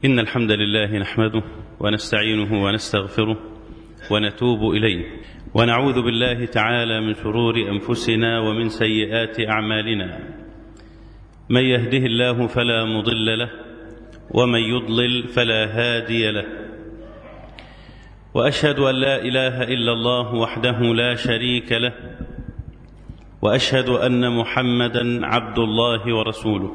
إن الحمد لله نحمده ونستعينه ونستغفره ونتوب إليه ونعوذ بالله تعالى من شرور أنفسنا ومن سيئات أعمالنا من يهده الله فلا مضل له ومن يضلل فلا هادي له وأشهد أن لا إله إلا الله وحده لا شريك له وأشهد أن محمدا عبد الله ورسوله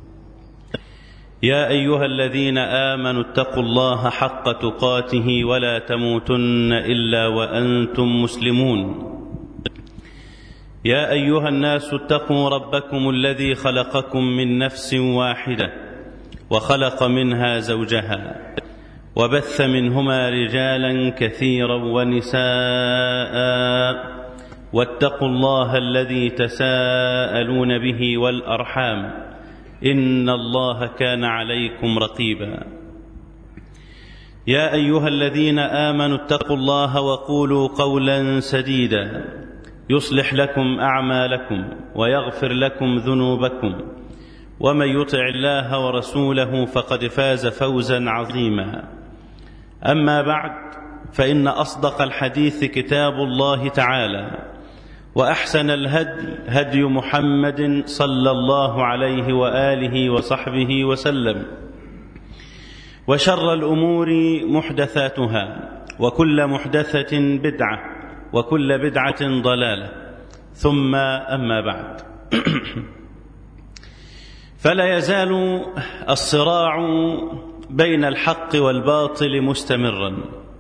يا ايها الذين امنوا اتقوا الله حق تقاته ولا تموتن الا وانتم مسلمون يا ايها الناس اتقوا ربكم الذي خلقكم من نفس واحده وخلق منها زوجها وبث منهما رجالا كثيرا ونساء واتقوا الله الذي تساءلون به والارحام ان الله كان عليكم رقيبا يا ايها الذين امنوا اتقوا الله وقولوا قولا سديدا يصلح لكم اعمالكم ويغفر لكم ذنوبكم ومن يطع الله ورسوله فقد فاز فوزا عظيما اما بعد فان اصدق الحديث كتاب الله تعالى واحسن الهدي هدي محمد صلى الله عليه واله وصحبه وسلم وشر الامور محدثاتها وكل محدثه بدعه وكل بدعه ضلاله ثم اما بعد فلا يزال الصراع بين الحق والباطل مستمرا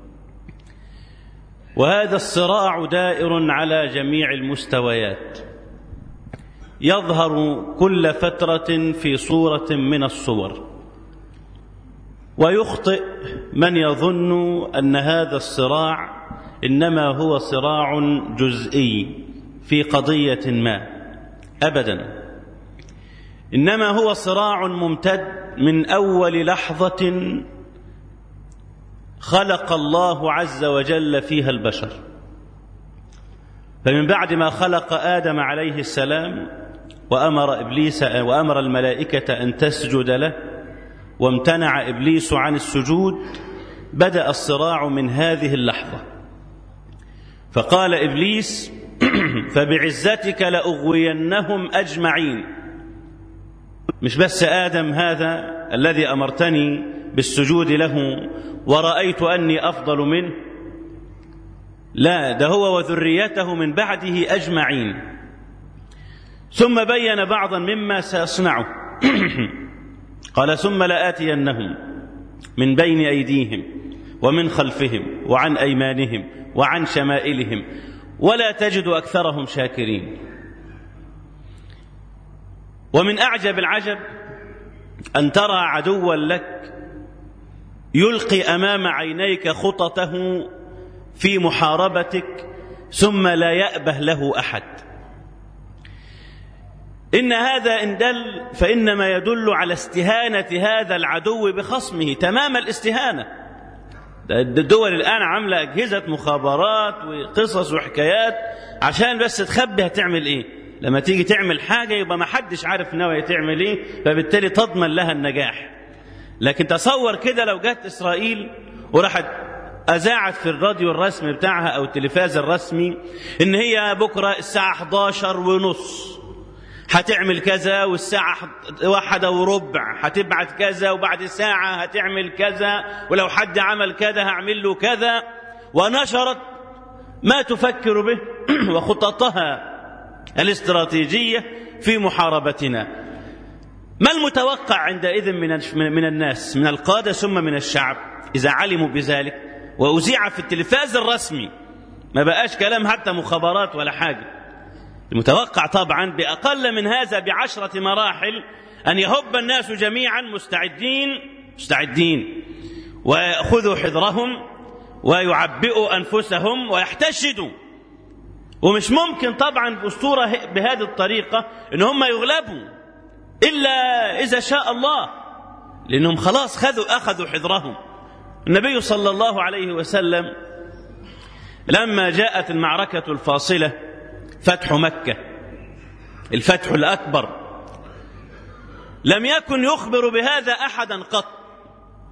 وهذا الصراع دائر على جميع المستويات يظهر كل فتره في صوره من الصور ويخطئ من يظن ان هذا الصراع انما هو صراع جزئي في قضيه ما ابدا انما هو صراع ممتد من اول لحظه خلق الله عز وجل فيها البشر فمن بعد ما خلق ادم عليه السلام وامر ابليس وامر الملائكه ان تسجد له وامتنع ابليس عن السجود بدا الصراع من هذه اللحظه فقال ابليس فبعزتك لاغوينهم اجمعين مش بس ادم هذا الذي امرتني بالسجود له ورأيت أني أفضل منه لا ده هو وذريته من بعده أجمعين ثم بين بعضا مما سيصنعه قال ثم لآتينهم من بين أيديهم ومن خلفهم وعن أيمانهم وعن شمائلهم ولا تجد أكثرهم شاكرين ومن أعجب العجب أن ترى عدوا لك يلقي امام عينيك خططه في محاربتك ثم لا يابه له احد ان هذا ان دل فانما يدل على استهانه هذا العدو بخصمه تمام الاستهانه الدول الان عامله اجهزه مخابرات وقصص وحكايات عشان بس تخبي هتعمل ايه لما تيجي تعمل حاجه يبقى ما حدش عارف ناوي تعمل ايه فبالتالي تضمن لها النجاح لكن تصور كده لو جت اسرائيل وراحت اذاعت في الراديو الرسمي بتاعها او التلفاز الرسمي ان هي بكره الساعه 11 ونص هتعمل كذا والساعة واحدة وربع هتبعت كذا وبعد ساعة هتعمل كذا ولو حد عمل كذا هعمل له كذا ونشرت ما تفكر به وخططها الاستراتيجية في محاربتنا ما المتوقع عندئذ من من الناس من القادة ثم من الشعب إذا علموا بذلك وأذيع في التلفاز الرسمي ما بقاش كلام حتى مخابرات ولا حاجة المتوقع طبعا بأقل من هذا بعشرة مراحل أن يهب الناس جميعا مستعدين مستعدين ويأخذوا حذرهم ويعبئوا أنفسهم ويحتشدوا ومش ممكن طبعا بأسطورة بهذه الطريقة إن هم يغلبوا إلا إذا شاء الله لأنهم خلاص خذوا أخذوا حذرهم النبي صلى الله عليه وسلم لما جاءت المعركة الفاصلة فتح مكة الفتح الأكبر لم يكن يخبر بهذا أحدا قط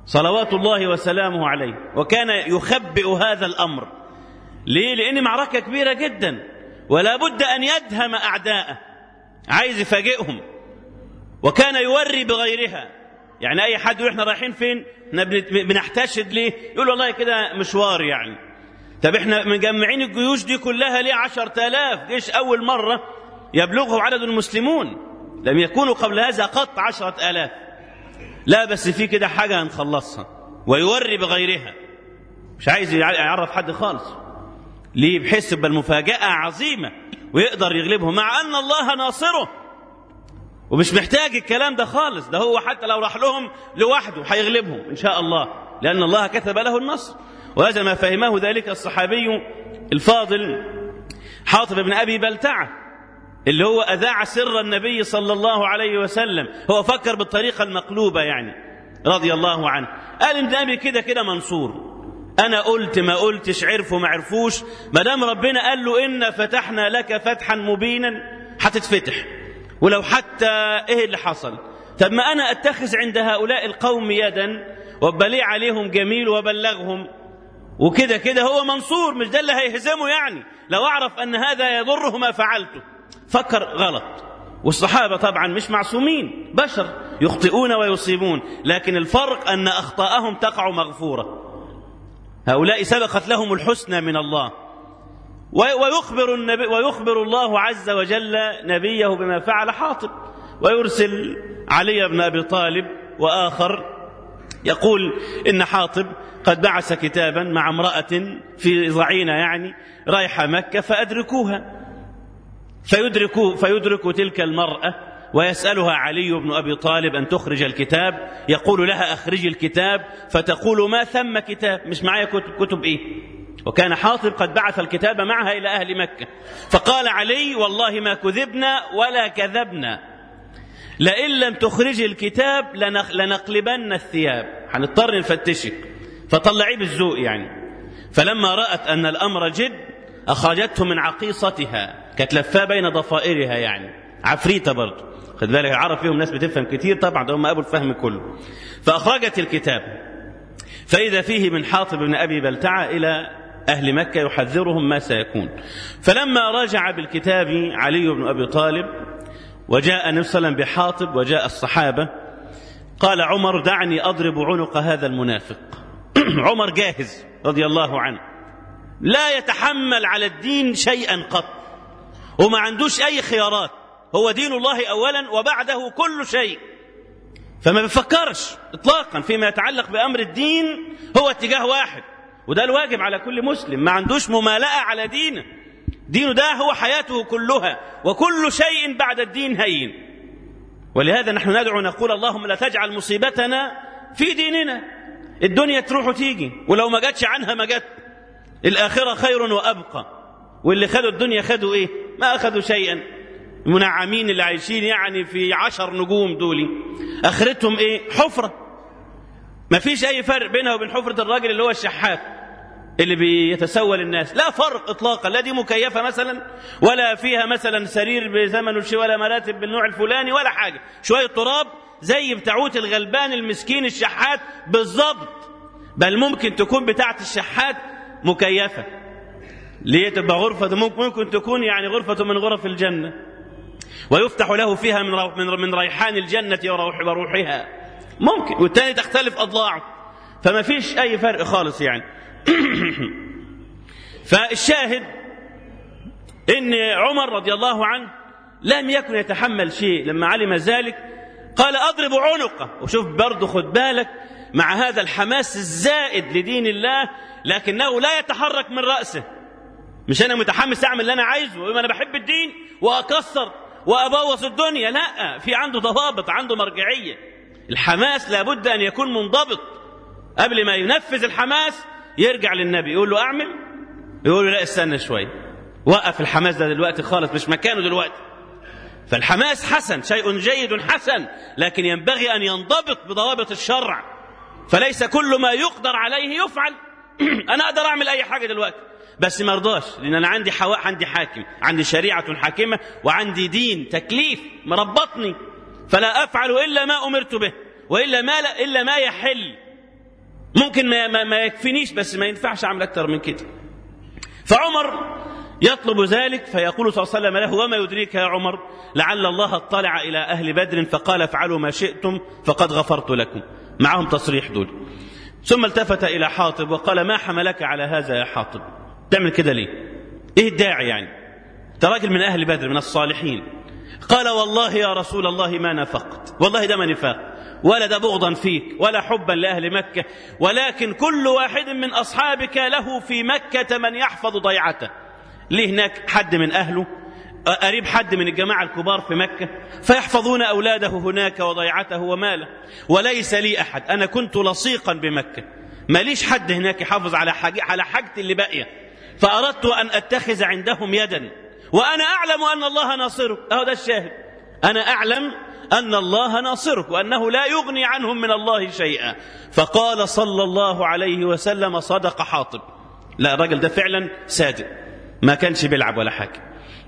صلوات الله وسلامه عليه وكان يخبئ هذا الأمر ليه؟ لأن معركة كبيرة جدا ولا بد أن يدهم أعداءه عايز يفاجئهم وكان يوري بغيرها يعني أي حد يقول احنا رايحين فين احنا بنحتشد ليه يقول والله كده مشوار يعني طب احنا مجمعين الجيوش دي كلها ليه عشرة آلاف جيش أول مرة يبلغه عدد المسلمون لم يكونوا قبل هذا قط عشرة آلاف لا بس في كده حاجة هنخلصها ويوري بغيرها مش عايز يعرف حد خالص ليه بحيث تبقى المفاجأة عظيمة ويقدر يغلبهم مع أن الله ناصره ومش محتاج الكلام ده خالص ده هو حتى لو راح لهم لوحده هيغلبهم إن شاء الله لأن الله كتب له النصر وهذا ما فهمه ذلك الصحابي الفاضل حاطب بن أبي بلتعة اللي هو أذاع سر النبي صلى الله عليه وسلم هو فكر بالطريقة المقلوبة يعني رضي الله عنه قال النبي كده كده منصور أنا قلت ما قلتش عرفوا ما عرفوش ما دام ربنا قال له إن فتحنا لك فتحا مبينا هتتفتح ولو حتى إيه اللي حصل طب ما أنا أتخذ عند هؤلاء القوم يدا وبليع عليهم جميل وبلغهم وكده كده هو منصور مش ده اللي هيهزمه يعني لو أعرف أن هذا يضره ما فعلته فكر غلط والصحابة طبعا مش معصومين بشر يخطئون ويصيبون لكن الفرق أن أخطاءهم تقع مغفورة هؤلاء سبقت لهم الحسنى من الله ويخبر, النبي ويخبر الله عز وجل نبيه بما فعل حاطب ويرسل علي بن أبي طالب وآخر يقول إن حاطب قد بعث كتابا مع امرأة في ضعينة يعني رايحة مكة فأدركوها فيدرك فيدرك تلك المرأة ويسألها علي بن أبي طالب أن تخرج الكتاب يقول لها أخرجي الكتاب فتقول ما ثم كتاب مش معايا كتب كتب إيه وكان حاطب قد بعث الكتاب معها إلى أهل مكة فقال علي والله ما كذبنا ولا كذبنا لئن لم تخرجي الكتاب لنقلبن الثياب هنضطر نفتشك فطلعيه بالذوق يعني فلما رأت أن الأمر جد أخرجته من عقيصتها كانت لفاه بين ضفائرها يعني عفريتة برضه خد بالك العرب فيهم ناس بتفهم كتير طبعا ده هم أبو الفهم كله فأخرجت الكتاب فإذا فيه من حاطب بن أبي بلتعة إلى أهل مكة يحذرهم ما سيكون فلما رجع بالكتاب علي بن أبي طالب وجاء النبي صلى الله عليه وسلم بحاطب وجاء الصحابة قال عمر دعني أضرب عنق هذا المنافق عمر جاهز رضي الله عنه لا يتحمل على الدين شيئا قط وما عندوش أي خيارات هو دين الله أولا وبعده كل شيء فما بيفكرش إطلاقا فيما يتعلق بأمر الدين هو اتجاه واحد وده الواجب على كل مسلم ما عندوش ممالأة على دينه دينه ده هو حياته كلها وكل شيء بعد الدين هين ولهذا نحن ندعو نقول اللهم لا تجعل مصيبتنا في ديننا الدنيا تروح وتيجي ولو ما جاتش عنها ما جت الآخرة خير وأبقى واللي خدوا الدنيا خدوا إيه ما أخذوا شيئا المنعمين اللي عايشين يعني في عشر نجوم دولي آخرتهم إيه حفرة ما فيش أي فرق بينها وبين حفرة الراجل اللي هو الشحات اللي بيتسول الناس لا فرق اطلاقا لا دي مكيفه مثلا ولا فيها مثلا سرير بزمن الشي ولا مراتب بالنوع الفلاني ولا حاجه شويه تراب زي بتاعوت الغلبان المسكين الشحات بالظبط بل ممكن تكون بتاعه الشحات مكيفه ليه تبقى غرفه ممكن, ممكن تكون يعني غرفه من غرف الجنه ويفتح له فيها من من من ريحان الجنه وروح وروحها ممكن والتاني تختلف اضلاعه فما فيش اي فرق خالص يعني فالشاهد ان عمر رضي الله عنه لم يكن يتحمل شيء لما علم ذلك قال اضرب عنقه وشوف برضه خد بالك مع هذا الحماس الزائد لدين الله لكنه لا يتحرك من راسه مش انا متحمس اعمل اللي انا عايزه وما انا بحب الدين واكسر وابوظ الدنيا لا في عنده ضوابط عنده مرجعيه الحماس لابد ان يكون منضبط قبل ما ينفذ الحماس يرجع للنبي يقول له اعمل يقول له لا استنى شويه وقف الحماس ده دلوقتي خالص مش مكانه دلوقتي فالحماس حسن شيء جيد حسن لكن ينبغي ان ينضبط بضوابط الشرع فليس كل ما يقدر عليه يفعل انا اقدر اعمل اي حاجه دلوقتي بس ما ارضاش لان انا عندي حواء عندي حاكم عندي شريعه حاكمه وعندي دين تكليف مربطني فلا افعل الا ما امرت به والا ما لا الا ما يحل ممكن ما, ما, ما يكفينيش بس ما ينفعش أعمل أكتر من كده فعمر يطلب ذلك فيقول صلى الله عليه وسلم له وما يدريك يا عمر لعل الله اطلع إلى أهل بدر فقال افعلوا ما شئتم فقد غفرت لكم معهم تصريح دول ثم التفت إلى حاطب وقال ما حملك على هذا يا حاطب تعمل كده ليه ايه الداعي يعني انت راجل من أهل بدر من الصالحين قال والله يا رسول الله ما نفقت والله ده ما نفاق ولا ده بغضا فيك ولا حبا لأهل مكة ولكن كل واحد من أصحابك له في مكة من يحفظ ضيعته ليه هناك حد من أهله قريب حد من الجماعة الكبار في مكة فيحفظون أولاده هناك وضيعته وماله وليس لي أحد أنا كنت لصيقا بمكة ماليش حد هناك يحافظ على حاجة على حاجتي اللي باقية فأردت أن أتخذ عندهم يدا وأنا أعلم أن الله ناصرك أهو ده الشاهد أنا أعلم أن الله ناصرك وأنه لا يغني عنهم من الله شيئا فقال صلى الله عليه وسلم صدق حاطب لا الراجل ده فعلا صادق ما كانش بيلعب ولا حاجة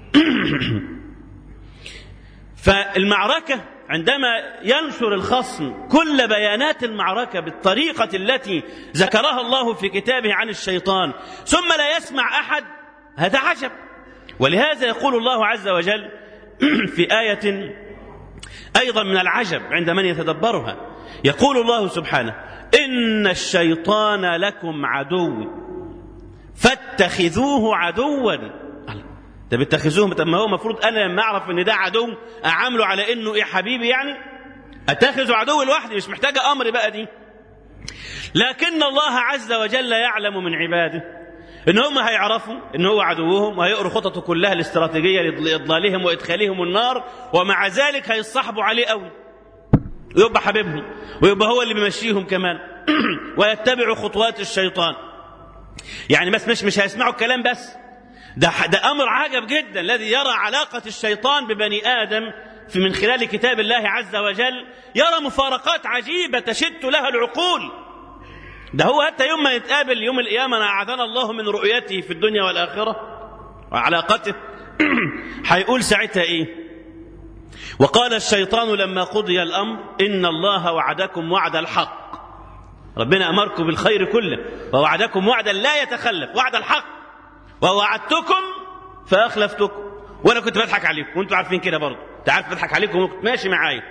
فالمعركة عندما ينشر الخصم كل بيانات المعركة بالطريقة التي ذكرها الله في كتابه عن الشيطان ثم لا يسمع أحد هذا عجب ولهذا يقول الله عز وجل في آية أيضا من العجب عند من يتدبرها يقول الله سبحانه إن الشيطان لكم عدو فاتخذوه عدوا ده بتخذوه طب ما هو المفروض انا لما اعرف ان ده عدو اعامله على انه ايه حبيبي يعني اتخذه عدو لوحدي مش محتاجه امر بقى دي لكن الله عز وجل يعلم من عباده ان هم هيعرفوا ان هو عدوهم وهيقروا خططه كلها الاستراتيجيه لاضلالهم وادخالهم النار ومع ذلك هيصاحبوا عليه قوي ويبقى حبيبهم ويبقى هو اللي بيمشيهم كمان ويتبعوا خطوات الشيطان يعني بس مش مش هيسمعوا الكلام بس ده ده امر عجب جدا الذي يرى علاقه الشيطان ببني ادم في من خلال كتاب الله عز وجل يرى مفارقات عجيبه تشت لها العقول ده هو حتى يوم ما نتقابل يوم القيامه اعاذنا الله من رؤيته في الدنيا والاخره وعلاقته هيقول ساعتها ايه وقال الشيطان لما قضي الامر ان الله وعدكم وعد الحق ربنا امركم بالخير كله ووعدكم وعدا لا يتخلف وعد الحق ووعدتكم فاخلفتكم وانا كنت بضحك عليكم وانتم عارفين كده برضه انت عارف بضحك عليكم وكنت ماشي معايا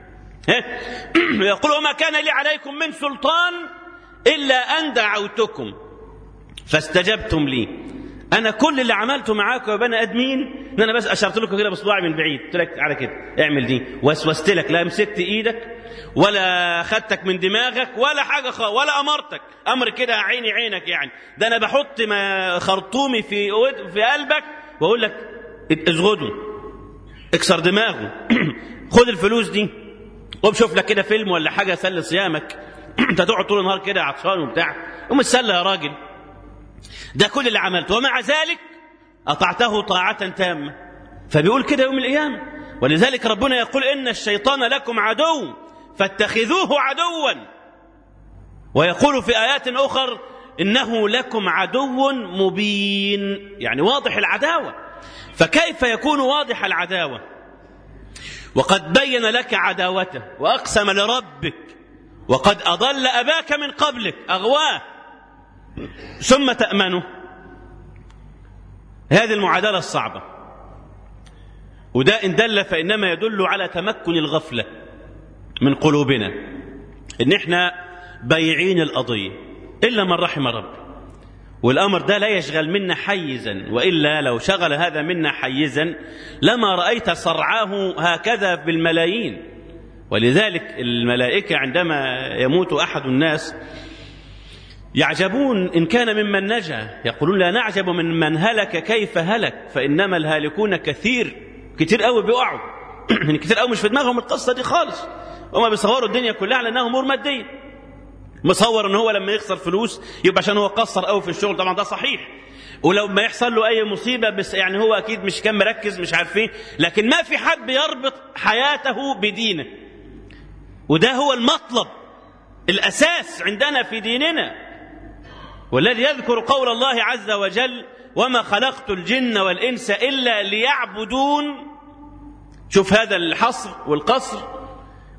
يقول وما كان لي عليكم من سلطان الا ان دعوتكم فاستجبتم لي انا كل اللي عملته معاكم يا بني ادمين ان انا بس اشرت لكم كده بصباعي من بعيد قلت لك على كده اعمل دي وسوست لك لا مسكت ايدك ولا خدتك من دماغك ولا حاجه خالص ولا امرتك امر كده عيني عينك يعني ده انا بحط ما خرطومي في في قلبك واقول لك ازغده اكسر دماغه خد الفلوس دي قوم شوف لك كده فيلم ولا حاجه سل صيامك انت تقعد طول النهار كده عطشان وبتاع قوم اتسلى يا راجل ده كل اللي عملته ومع ذلك اطعته طاعه تامه فبيقول كده يوم القيامه ولذلك ربنا يقول ان الشيطان لكم عدو فاتخذوه عدوا ويقول في ايات اخر انه لكم عدو مبين يعني واضح العداوه فكيف يكون واضح العداوه وقد بين لك عداوته واقسم لربك وقد اضل اباك من قبلك اغواه ثم تامنه هذه المعادله الصعبه وده ان دل فانما يدل على تمكن الغفله من قلوبنا ان احنا بايعين القضيه الا من رحم ربي والامر ده لا يشغل منا حيزا والا لو شغل هذا منا حيزا لما رايت صرعاه هكذا بالملايين ولذلك الملائكه عندما يموت احد الناس يعجبون ان كان ممن نجا يقولون لا نعجب من من هلك كيف هلك فانما الهالكون كثير كتير قوي بيقعوا يعني كتير قوي مش في دماغهم القصه دي خالص هما بيصوروا الدنيا كلها على انها امور ماديه مصور ان هو لما يخسر فلوس يبقى عشان هو قصر قوي في الشغل طبعا ده صحيح ولو ما يحصل له اي مصيبه بس يعني هو اكيد مش كان مركز مش عارف ايه لكن ما في حد بيربط حياته بدينه وده هو المطلب الاساس عندنا في ديننا والذي يذكر قول الله عز وجل وما خلقت الجن والانس الا ليعبدون شوف هذا الحصر والقصر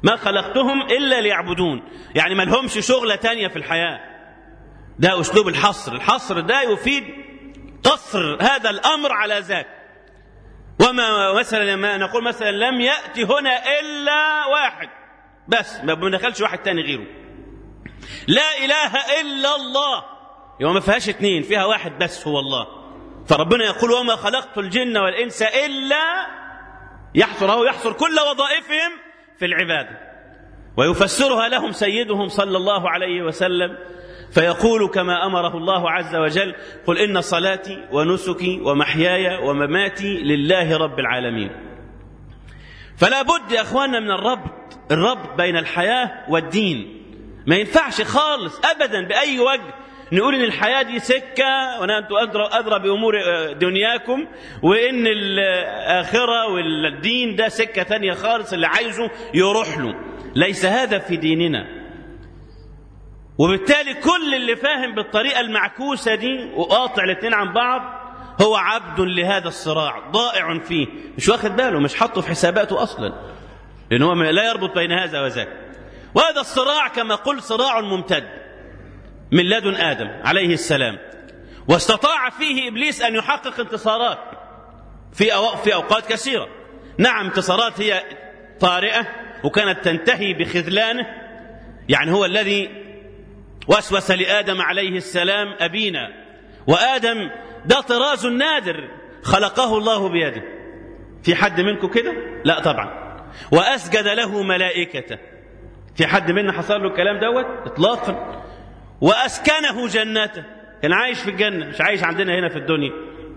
ما خلقتهم إلا ليعبدون يعني ما لهمش شغلة تانية في الحياة ده أسلوب الحصر الحصر ده يفيد قصر هذا الأمر على ذات وما مثلا ما نقول مثلا لم يأتي هنا إلا واحد بس ما بندخلش واحد تاني غيره لا إله إلا الله يوم ما فيهاش اتنين فيها واحد بس هو الله فربنا يقول وما خلقت الجن والإنس إلا يحصر أو يحصر كل وظائفهم في العبادة ويفسرها لهم سيدهم صلى الله عليه وسلم فيقول كما امره الله عز وجل قل ان صلاتي ونسكي ومحياي ومماتي لله رب العالمين فلا بد يا اخواننا من الربط الربط بين الحياه والدين ما ينفعش خالص ابدا باي وجه نقول ان الحياه دي سكه وانا انتم ادرى ادرى بامور دنياكم وان الاخره والدين ده سكه ثانيه خالص اللي عايزه يروح له ليس هذا في ديننا وبالتالي كل اللي فاهم بالطريقه المعكوسه دي وقاطع الاثنين عن بعض هو عبد لهذا الصراع ضائع فيه مش واخد باله مش حاطه في حساباته اصلا لان هو لا يربط بين هذا وذاك وهذا الصراع كما قلت صراع ممتد من لدن ادم عليه السلام واستطاع فيه ابليس ان يحقق انتصارات في أو... في اوقات كثيره نعم انتصارات هي طارئه وكانت تنتهي بخذلانه يعني هو الذي وسوس لادم عليه السلام ابينا وادم ده طراز نادر خلقه الله بيده في حد منكم كده لا طبعا واسجد له ملائكته في حد منا حصل له الكلام دوت اطلاقا واسكنه جنته كان عايش في الجنه مش عايش عندنا هنا في الدنيا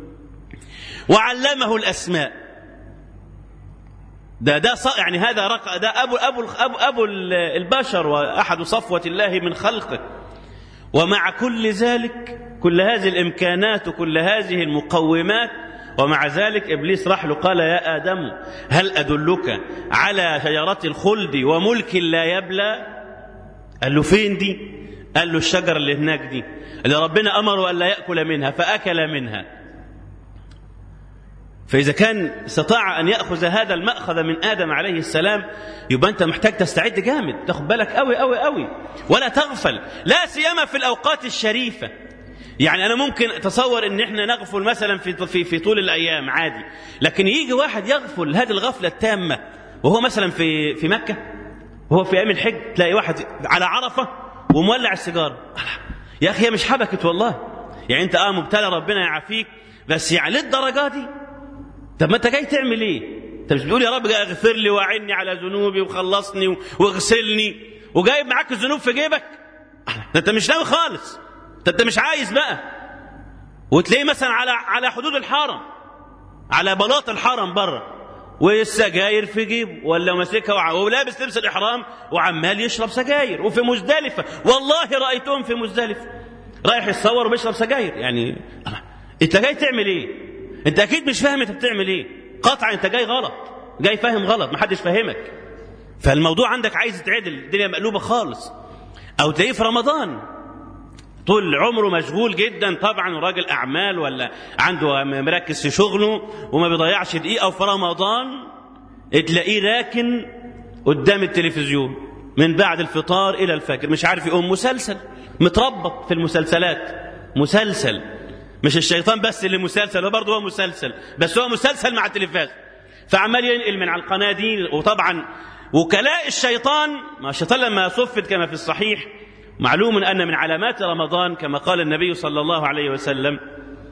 وعلمه الاسماء ده ده يعني هذا رق ده ابو ابو ابو, أبو البشر واحد صفوه الله من خلقه ومع كل ذلك كل هذه الامكانات وكل هذه المقومات ومع ذلك ابليس راح له قال يا ادم هل ادلك على شجره الخلد وملك لا يبلى قال له فين دي قال له الشجره اللي هناك دي اللي ربنا امره الا ياكل منها فاكل منها فإذا كان استطاع أن يأخذ هذا المأخذ من آدم عليه السلام يبقى أنت محتاج تستعد جامد تاخد بالك قوي قوي قوي ولا تغفل لا سيما في الأوقات الشريفة يعني أنا ممكن أتصور إن إحنا نغفل مثلا في في في طول الأيام عادي لكن يجي واحد يغفل هذه الغفلة التامة وهو مثلا في في مكة وهو في أيام الحج تلاقي واحد على عرفة ومولع السيجارة يا أخي هي مش حبكت والله يعني أنت أه مبتلى ربنا يعافيك بس يعني للدرجة دي طب ما انت جاي تعمل ايه انت مش بتقول يا رب اغفر لي واعني على ذنوبي وخلصني واغسلني وجايب معاك الذنوب في جيبك ده انت مش ناوي خالص ده انت مش عايز بقى وتلاقيه مثلا على على حدود الحرم على بلاط الحرم بره والسجاير في جيبه ولا ماسكها ولابس لبس الاحرام وعمال يشرب سجاير وفي مزدلفه والله رايتهم في مزدلفه رايح يتصور وبيشرب سجاير يعني انت جاي تعمل ايه انت اكيد مش فاهم انت بتعمل ايه قطعا انت جاي غلط جاي فاهم غلط محدش فاهمك فالموضوع عندك عايز يتعدل الدنيا مقلوبه خالص او تلاقيه في رمضان طول عمره مشغول جدا طبعا وراجل اعمال ولا عنده مركز في شغله وما بيضيعش دقيقه وفي رمضان تلاقيه راكن قدام التلفزيون من بعد الفطار الى الفجر مش عارف يقوم مسلسل متربط في المسلسلات مسلسل مش الشيطان بس اللي مسلسل هو برضه هو مسلسل بس هو مسلسل مع التلفاز فعمال ينقل من على القناه دي وطبعا وكلاء الشيطان ما الشيطان لما صفت كما في الصحيح معلوم ان من علامات رمضان كما قال النبي صلى الله عليه وسلم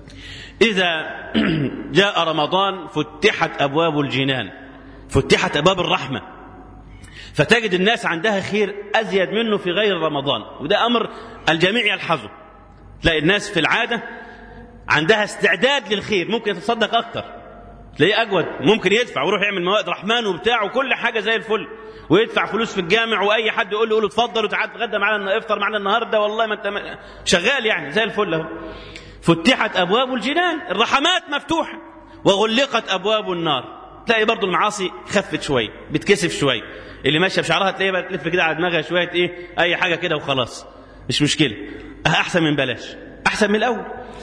اذا جاء رمضان فتحت ابواب الجنان فتحت ابواب الرحمه فتجد الناس عندها خير ازيد منه في غير رمضان وده امر الجميع يلحظه تلاقي الناس في العاده عندها استعداد للخير ممكن يتصدق اكتر تلاقيه اجود ممكن يدفع ويروح يعمل موائد رحمن وبتاع وكل حاجه زي الفل ويدفع فلوس في الجامع واي حد يقول له يقول له اتفضل وتعال تغدى معانا افطر معانا النهارده والله ما انت شغال يعني زي الفل اهو فتحت ابواب الجنان الرحمات مفتوحه وغلقت ابواب النار تلاقي برضو المعاصي خفت شويه بتكسف شويه اللي ماشيه بشعرها تلاقيها بقى تلف كده على دماغها شويه ايه اي حاجه كده وخلاص مش مشكله احسن من بلاش احسن من الاول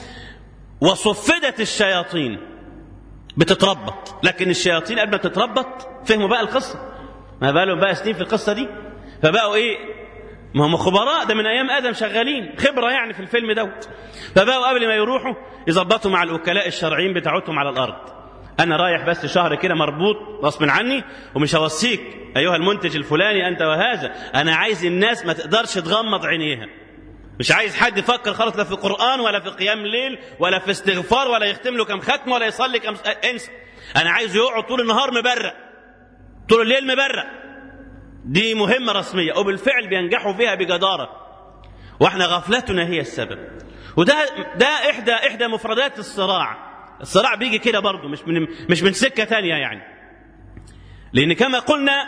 وصفدت الشياطين بتتربط لكن الشياطين قبل ما تتربط فهموا بقى القصة ما بالهم بقى سنين في القصة دي فبقوا إيه ما هم خبراء ده من أيام آدم شغالين خبرة يعني في الفيلم دوت فبقوا قبل ما يروحوا يظبطوا مع الوكلاء الشرعيين بتاعتهم على الأرض أنا رايح بس شهر كده مربوط غصب عني ومش هوصيك أيها المنتج الفلاني أنت وهذا أنا عايز الناس ما تقدرش تغمض عينيها مش عايز حد يفكر خالص لا في قرآن ولا في قيام ليل ولا في استغفار ولا يختم له كم ختم ولا يصلي كم انسى أنا عايزه يقعد طول النهار مبرق طول الليل مبرق دي مهمة رسمية وبالفعل بينجحوا فيها بجدارة واحنا غفلتنا هي السبب وده ده احدى احدى مفردات الصراع الصراع بيجي كده برضه مش من مش من سكه ثانيه يعني لان كما قلنا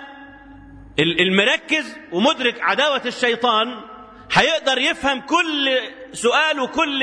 المركز ومدرك عداوه الشيطان هيقدر يفهم كل سؤال وكل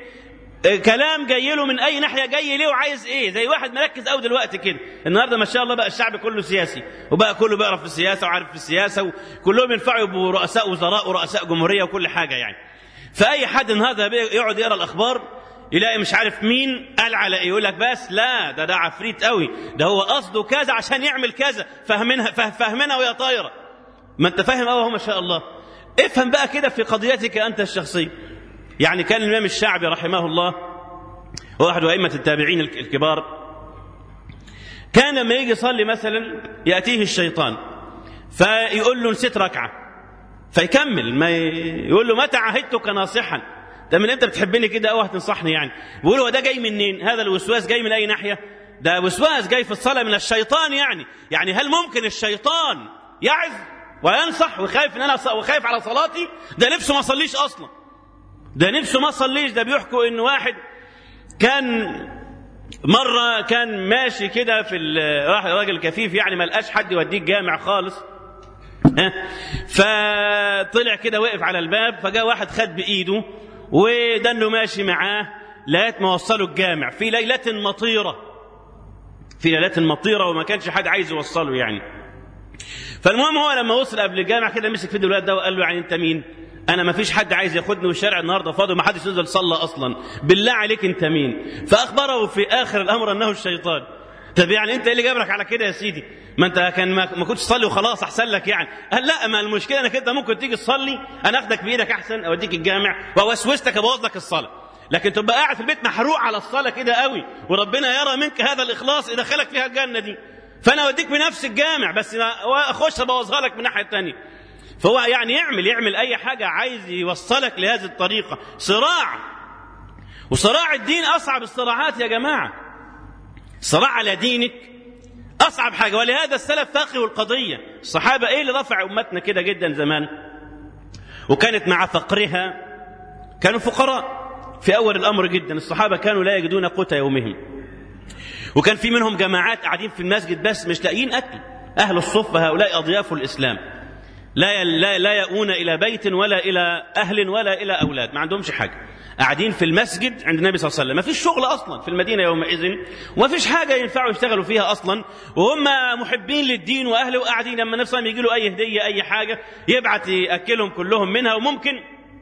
كلام جاي له من اي ناحيه جاي ليه وعايز ايه زي واحد مركز قوي دلوقتي كده النهارده ما شاء الله بقى الشعب كله سياسي وبقى كله بيعرف في السياسه وعارف في السياسه وكلهم ينفعوا يبقوا رؤساء وزراء ورؤساء جمهوريه وكل حاجه يعني فاي حد النهارده يقعد يقرا الاخبار يلاقي مش عارف مين قال على ايه يقول لك بس لا ده ده عفريت قوي ده هو قصده كذا عشان يعمل كذا فاهمينها فاهمينها وهي طايره ما انت فاهم قوي ما شاء الله افهم بقى كده في قضيتك انت الشخصيه يعني كان الامام الشعبي رحمه الله هو احد ائمه التابعين الكبار كان لما يجي يصلي مثلا ياتيه الشيطان فيقول له نسيت ركعه فيكمل ما يقول له متى عهدتك ناصحا ده من انت بتحبني كده قوي هتنصحني يعني بيقول هو ده جاي منين هذا الوسواس جاي من اي ناحيه ده وسواس جاي في الصلاه من الشيطان يعني يعني هل ممكن الشيطان يعظ وينصح وخايف ان انا وخايف على صلاتي ده نفسه ما صليش اصلا ده نفسه ما صليش ده بيحكوا ان واحد كان مرة كان ماشي كده في راح راجل كفيف يعني ما لقاش حد يوديه الجامع خالص فطلع كده وقف على الباب فجاء واحد خد بإيده وده انه ماشي معاه لغايه ما وصلوا الجامع في ليله مطيره في ليله مطيره وما كانش حد عايز يوصله يعني فالمهم هو لما وصل قبل الجامع كده مسك في الولاد ده وقال له يعني انت مين انا ما فيش حد عايز ياخدني والشارع النهارده فاضي وما حدش نزل صلى اصلا بالله عليك انت مين فاخبره في اخر الامر انه الشيطان طب يعني انت ايه اللي جابرك على كده يا سيدي ما انت كان ما, ما كنتش تصلي وخلاص احسن لك يعني قال لا ما المشكله انك انت ممكن تيجي تصلي انا اخدك بايدك احسن اوديك الجامع واوسوستك ابوظ لك الصلاه لكن تبقى قاعد في البيت محروق على الصلاه كده قوي وربنا يرى منك هذا الاخلاص يدخلك فيها الجنه دي فانا اوديك بنفس الجامع بس اخش ابوظها لك من الناحيه الثانيه فهو يعني يعمل يعمل اي حاجه عايز يوصلك لهذه الطريقه صراع وصراع الدين اصعب الصراعات يا جماعه صراع على دينك أصعب حاجة ولهذا السلف فقهوا القضية الصحابة إيه اللي رفع أمتنا كده جدا زمان وكانت مع فقرها كانوا فقراء في أول الأمر جدا الصحابة كانوا لا يجدون قوت يومهم وكان في منهم جماعات قاعدين في المسجد بس مش لاقيين أكل أهل الصفة هؤلاء أضياف الإسلام لا لا لا يأوون إلى بيت ولا إلى أهل ولا إلى أولاد ما عندهمش حاجة قاعدين في المسجد عند النبي صلى الله عليه وسلم ما فيش شغل اصلا في المدينه يومئذ وما فيش حاجه ينفعوا يشتغلوا فيها اصلا وهم محبين للدين واهله وقاعدين لما النبي صلى الله عليه وسلم يجي له اي هديه اي حاجه يبعت ياكلهم كلهم منها وممكن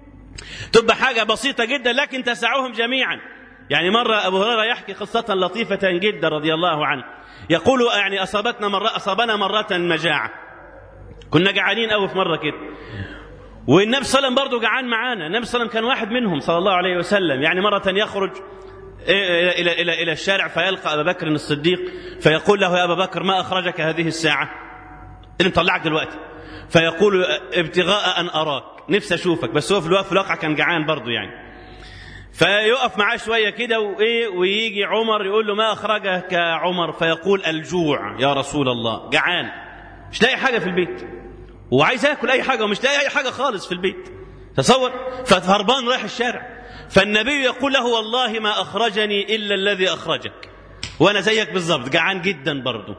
تبقى حاجه بسيطه جدا لكن تسعهم جميعا يعني مره ابو هريره يحكي قصه لطيفه جدا رضي الله عنه يقول يعني اصابتنا مره اصابنا مره مجاعه كنا جعانين قوي في مره كده والنبي صلى الله عليه وسلم برضه جعان معانا النبي صلى الله عليه وسلم كان واحد منهم صلى الله عليه وسلم يعني مرة يخرج إلى إلى إلى إلى الشارع فيلقى أبا بكر الصديق فيقول له يا أبا بكر ما أخرجك هذه الساعة اللي مطلعك دلوقتي فيقول ابتغاء أن أراك نفسي أشوفك بس هو في الوقت في الواقع كان جعان برضه يعني فيقف معاه شوية كده وإيه ويجي عمر يقول له ما أخرجك يا عمر فيقول الجوع يا رسول الله جعان مش لاقي حاجة في البيت وعايز ياكل اي حاجه ومش لاقي اي حاجه خالص في البيت تصور فهربان رايح الشارع فالنبي يقول له والله ما اخرجني الا الذي اخرجك وانا زيك بالظبط جعان جدا برضه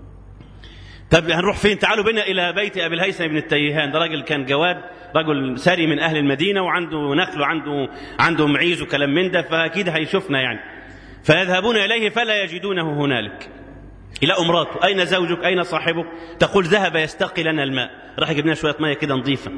طب هنروح فين تعالوا بنا الى بيت ابي الهيثم بن التيهان ده راجل كان جواد رجل ساري من اهل المدينه وعنده نخل وعنده عنده معيز وكلام من ده فاكيد هيشوفنا يعني فيذهبون اليه فلا يجدونه هنالك إلى امراته أين زوجك أين صاحبك تقول ذهب يستقي لنا الماء راح يجيب لنا شوية مية كده نظيفة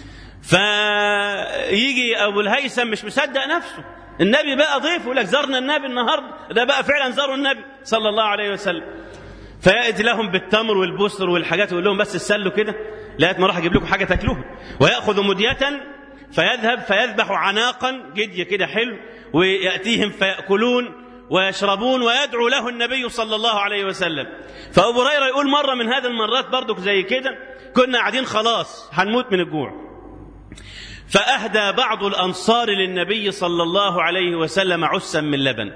فيجي أبو الهيثم مش مصدق نفسه النبي بقى ضيف يقول لك زرنا النبي النهارده ده بقى فعلا زاروا النبي صلى الله عليه وسلم فيأتي لهم بالتمر والبسر والحاجات ويقول لهم بس تسلوا كده لغايه ما راح اجيب لكم حاجه تاكلوها وياخذ مديه فيذهب فيذبح عناقا جدي كده حلو وياتيهم فياكلون ويشربون ويدعو له النبي صلى الله عليه وسلم فابو هريره يقول مره من هذه المرات برضك زي كده كنا قاعدين خلاص هنموت من الجوع فاهدى بعض الانصار للنبي صلى الله عليه وسلم عسا من لبن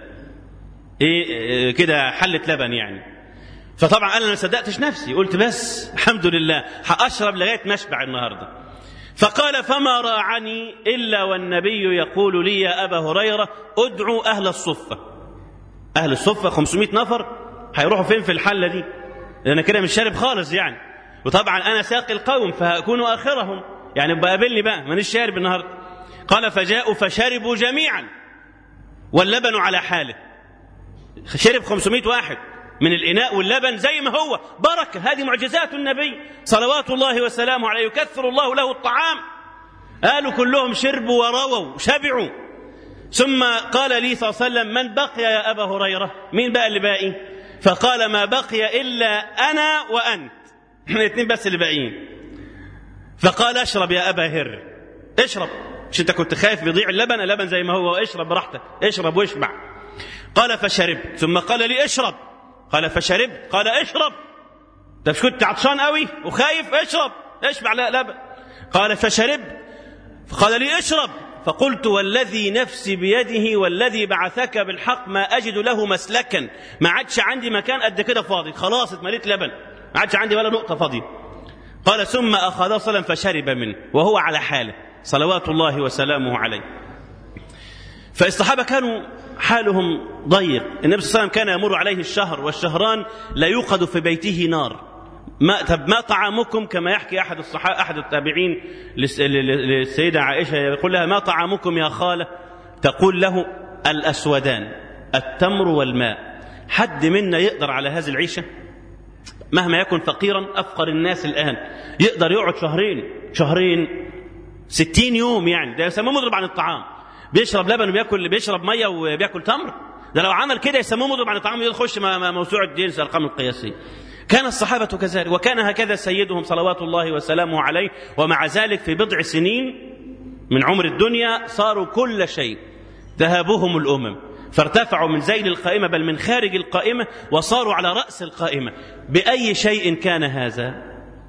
ايه كده حله لبن يعني فطبعا انا ما صدقتش نفسي قلت بس الحمد لله هاشرب لغايه ما اشبع النهارده فقال فما راعني الا والنبي يقول لي يا ابا هريره ادعوا اهل الصفه اهل الصفه 500 نفر هيروحوا فين في الحله دي انا كده مش شارب خالص يعني وطبعا انا ساقي القوم فاكون اخرهم يعني بقابلني بقى مانيش شارب النهارده قال فجاءوا فشربوا جميعا واللبن على حاله شرب 500 واحد من الإناء واللبن زي ما هو بركة هذه معجزات النبي صلوات الله وسلامه عليه يكثر الله له الطعام قالوا كلهم شربوا ورووا وشبعوا ثم قال لي صلى الله عليه وسلم من بقي يا أبا هريرة مين بقى اللي باقي فقال ما بقي إلا أنا وأنت احنا الاثنين بس اللي باقيين فقال اشرب يا أبا هر اشرب مش انت كنت خايف يضيع اللبن اللبن زي ما هو اشرب براحتك اشرب واشبع قال فشربت ثم قال لي اشرب قال فشربت قال اشرب ده مش كنت عطشان قوي وخايف اشرب اشبع لا لبن قال فشربت فقال لي اشرب فقلت والذي نفسي بيده والذي بعثك بالحق ما اجد له مسلكا ما عادش عندي مكان قد كده فاضي خلاص اتمليت لبن ما عادش عندي ولا نقطه فاضيه قال ثم اخذ صلا فشرب منه وهو على حاله صلوات الله وسلامه عليه فالصحابه كانوا حالهم ضيق النبي صلى الله عليه وسلم كان يمر عليه الشهر والشهران لا يوقد في بيته نار ما طب ما طعامكم كما يحكي احد الصحابه احد التابعين للسيده عائشه يقول لها ما طعامكم يا خاله تقول له الاسودان التمر والماء حد منا يقدر على هذه العيشه مهما يكن فقيرا افقر الناس الان يقدر يقعد شهرين شهرين ستين يوم يعني ده يسموه مضرب عن الطعام بيشرب لبن وبياكل بيشرب ميه وبياكل تمر ده لو عمل كده يسموه مضرب عن الطعام يخش موسوعه جينس الارقام القياسيه كان الصحابة كذلك وكان هكذا سيدهم صلوات الله وسلامه عليه ومع ذلك في بضع سنين من عمر الدنيا صاروا كل شيء ذهبهم الأمم فارتفعوا من زيل القائمة بل من خارج القائمة وصاروا على رأس القائمة بأي شيء كان هذا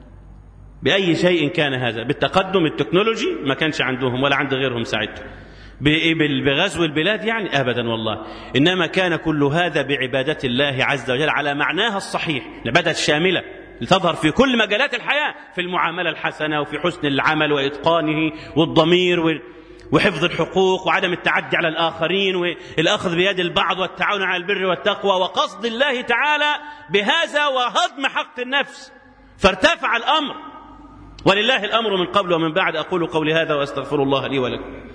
بأي شيء كان هذا بالتقدم التكنولوجي ما كانش عندهم ولا عند غيرهم ساعتها بغزو البلاد يعني ابدا والله انما كان كل هذا بعباده الله عز وجل على معناها الصحيح العباده الشامله لتظهر في كل مجالات الحياه في المعامله الحسنه وفي حسن العمل واتقانه والضمير وحفظ الحقوق وعدم التعدي على الاخرين والاخذ بيد البعض والتعاون على البر والتقوى وقصد الله تعالى بهذا وهضم حق النفس فارتفع الامر ولله الامر من قبل ومن بعد اقول قولي هذا واستغفر الله لي ولكم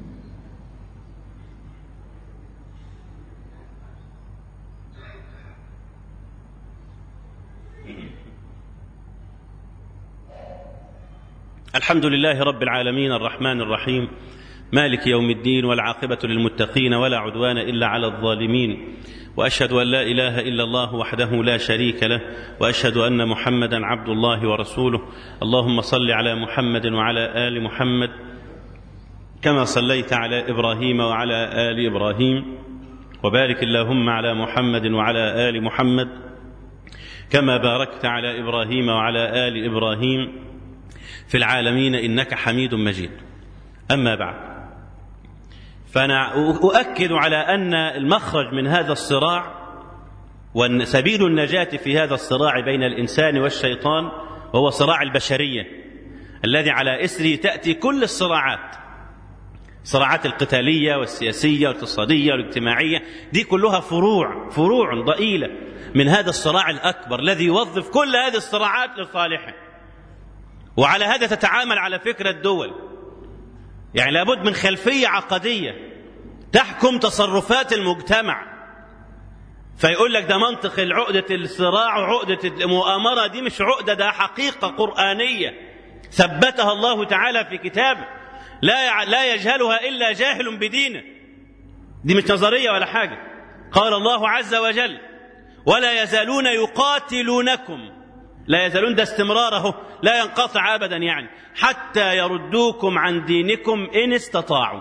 الحمد لله رب العالمين الرحمن الرحيم مالك يوم الدين والعاقبة للمتقين ولا عدوان إلا على الظالمين وأشهد أن لا إله إلا الله وحده لا شريك له وأشهد أن محمدا عبد الله ورسوله اللهم صل على محمد وعلى آل محمد كما صليت على إبراهيم وعلى آل إبراهيم وبارك اللهم على محمد وعلى آل محمد كما باركت على إبراهيم وعلى آل إبراهيم في العالمين انك حميد مجيد اما بعد فانا اؤكد على ان المخرج من هذا الصراع وسبيل النجاه في هذا الصراع بين الانسان والشيطان وهو صراع البشريه الذي على اسره تاتي كل الصراعات الصراعات القتاليه والسياسيه والاقتصاديه والاجتماعيه دي كلها فروع فروع ضئيله من هذا الصراع الاكبر الذي يوظف كل هذه الصراعات لصالحه وعلى هذا تتعامل على فكرة الدول يعني لابد من خلفية عقدية تحكم تصرفات المجتمع فيقول لك ده منطق عقدة الصراع وعقدة المؤامرة دي مش عقدة ده حقيقة قرآنية ثبتها الله تعالى في كتابه لا لا يجهلها إلا جاهل بدينه دي مش نظرية ولا حاجة قال الله عز وجل ولا يزالون يقاتلونكم لا يزالون ده استمراره لا ينقطع ابدا يعني حتى يردوكم عن دينكم ان استطاعوا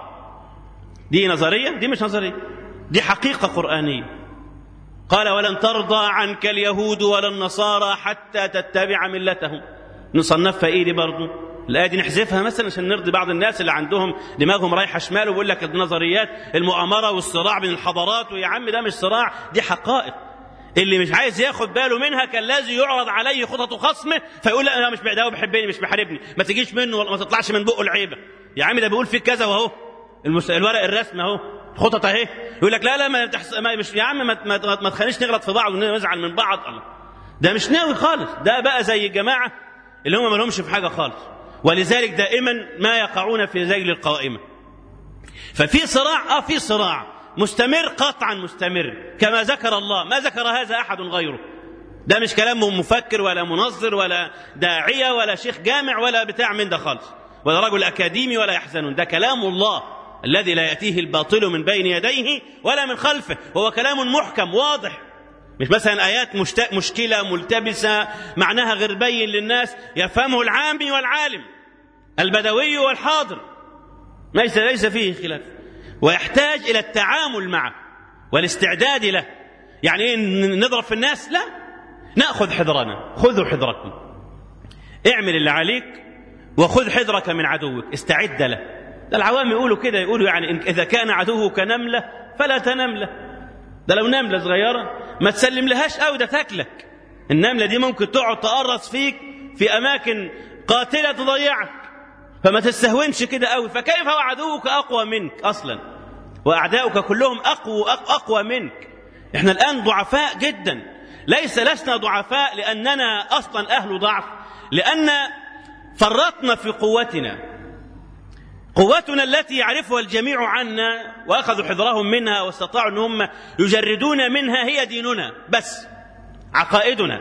دي نظريه دي مش نظريه دي حقيقه قرانيه قال ولن ترضى عنك اليهود ولا النصارى حتى تتبع ملتهم نصنفها ايه دي برضه الآية دي نحذفها مثلا عشان نرضي بعض الناس اللي عندهم دماغهم رايحة شمال وبيقول لك النظريات المؤامرة والصراع بين الحضارات ويا عم ده مش صراع دي حقائق اللي مش عايز ياخد باله منها كان لازم يعرض عليه خطط خصمه فيقول لا انا مش ده بيحبني مش بيحاربني ما تجيش منه ولا ما تطلعش من بقه العيبه يا عم ده بيقول فيك كذا واهو المس... الورق الرسم اهو خطط اهي يقول لك لا لا ما, تحس... ما مش يا عم ما, ما, ما تخلينيش نغلط في بعض ونزعل من بعض الله ده مش ناوي خالص ده بقى زي الجماعه اللي هم ما لهمش في حاجه خالص ولذلك دائما ما يقعون في ذيل القائمه ففي صراع اه في صراع مستمر قطعا مستمر كما ذكر الله ما ذكر هذا احد غيره ده مش كلام مفكر ولا منظر ولا داعيه ولا شيخ جامع ولا بتاع من ده خالص ولا رجل اكاديمي ولا يحزنون ده كلام الله الذي لا ياتيه الباطل من بين يديه ولا من خلفه وهو كلام محكم واضح مش مثلا ايات مشت... مشكله ملتبسه معناها غير بين للناس يفهمه العامي والعالم البدوي والحاضر ليس ليس فيه خلاف ويحتاج الى التعامل معه والاستعداد له يعني ايه نضرب في الناس لا ناخذ حذرنا خذوا حذركم اعمل اللي عليك وخذ حذرك من عدوك استعد له ده العوام يقولوا كده يقولوا يعني اذا كان عدوك نمله فلا تنم له ده لو نمله صغيره ما تسلم لهاش قوي ده تاكلك النمله دي ممكن تقعد تقرص فيك في اماكن قاتله تضيعك فما تستهونش كده قوي فكيف هو عدوك اقوى منك اصلا واعداؤك كلهم اقوى اقوى منك احنا الان ضعفاء جدا ليس لسنا ضعفاء لاننا اصلا اهل ضعف لان فرطنا في قوتنا قوتنا التي يعرفها الجميع عنا واخذوا حذرهم منها واستطاعوا ان هم يجردون منها هي ديننا بس عقائدنا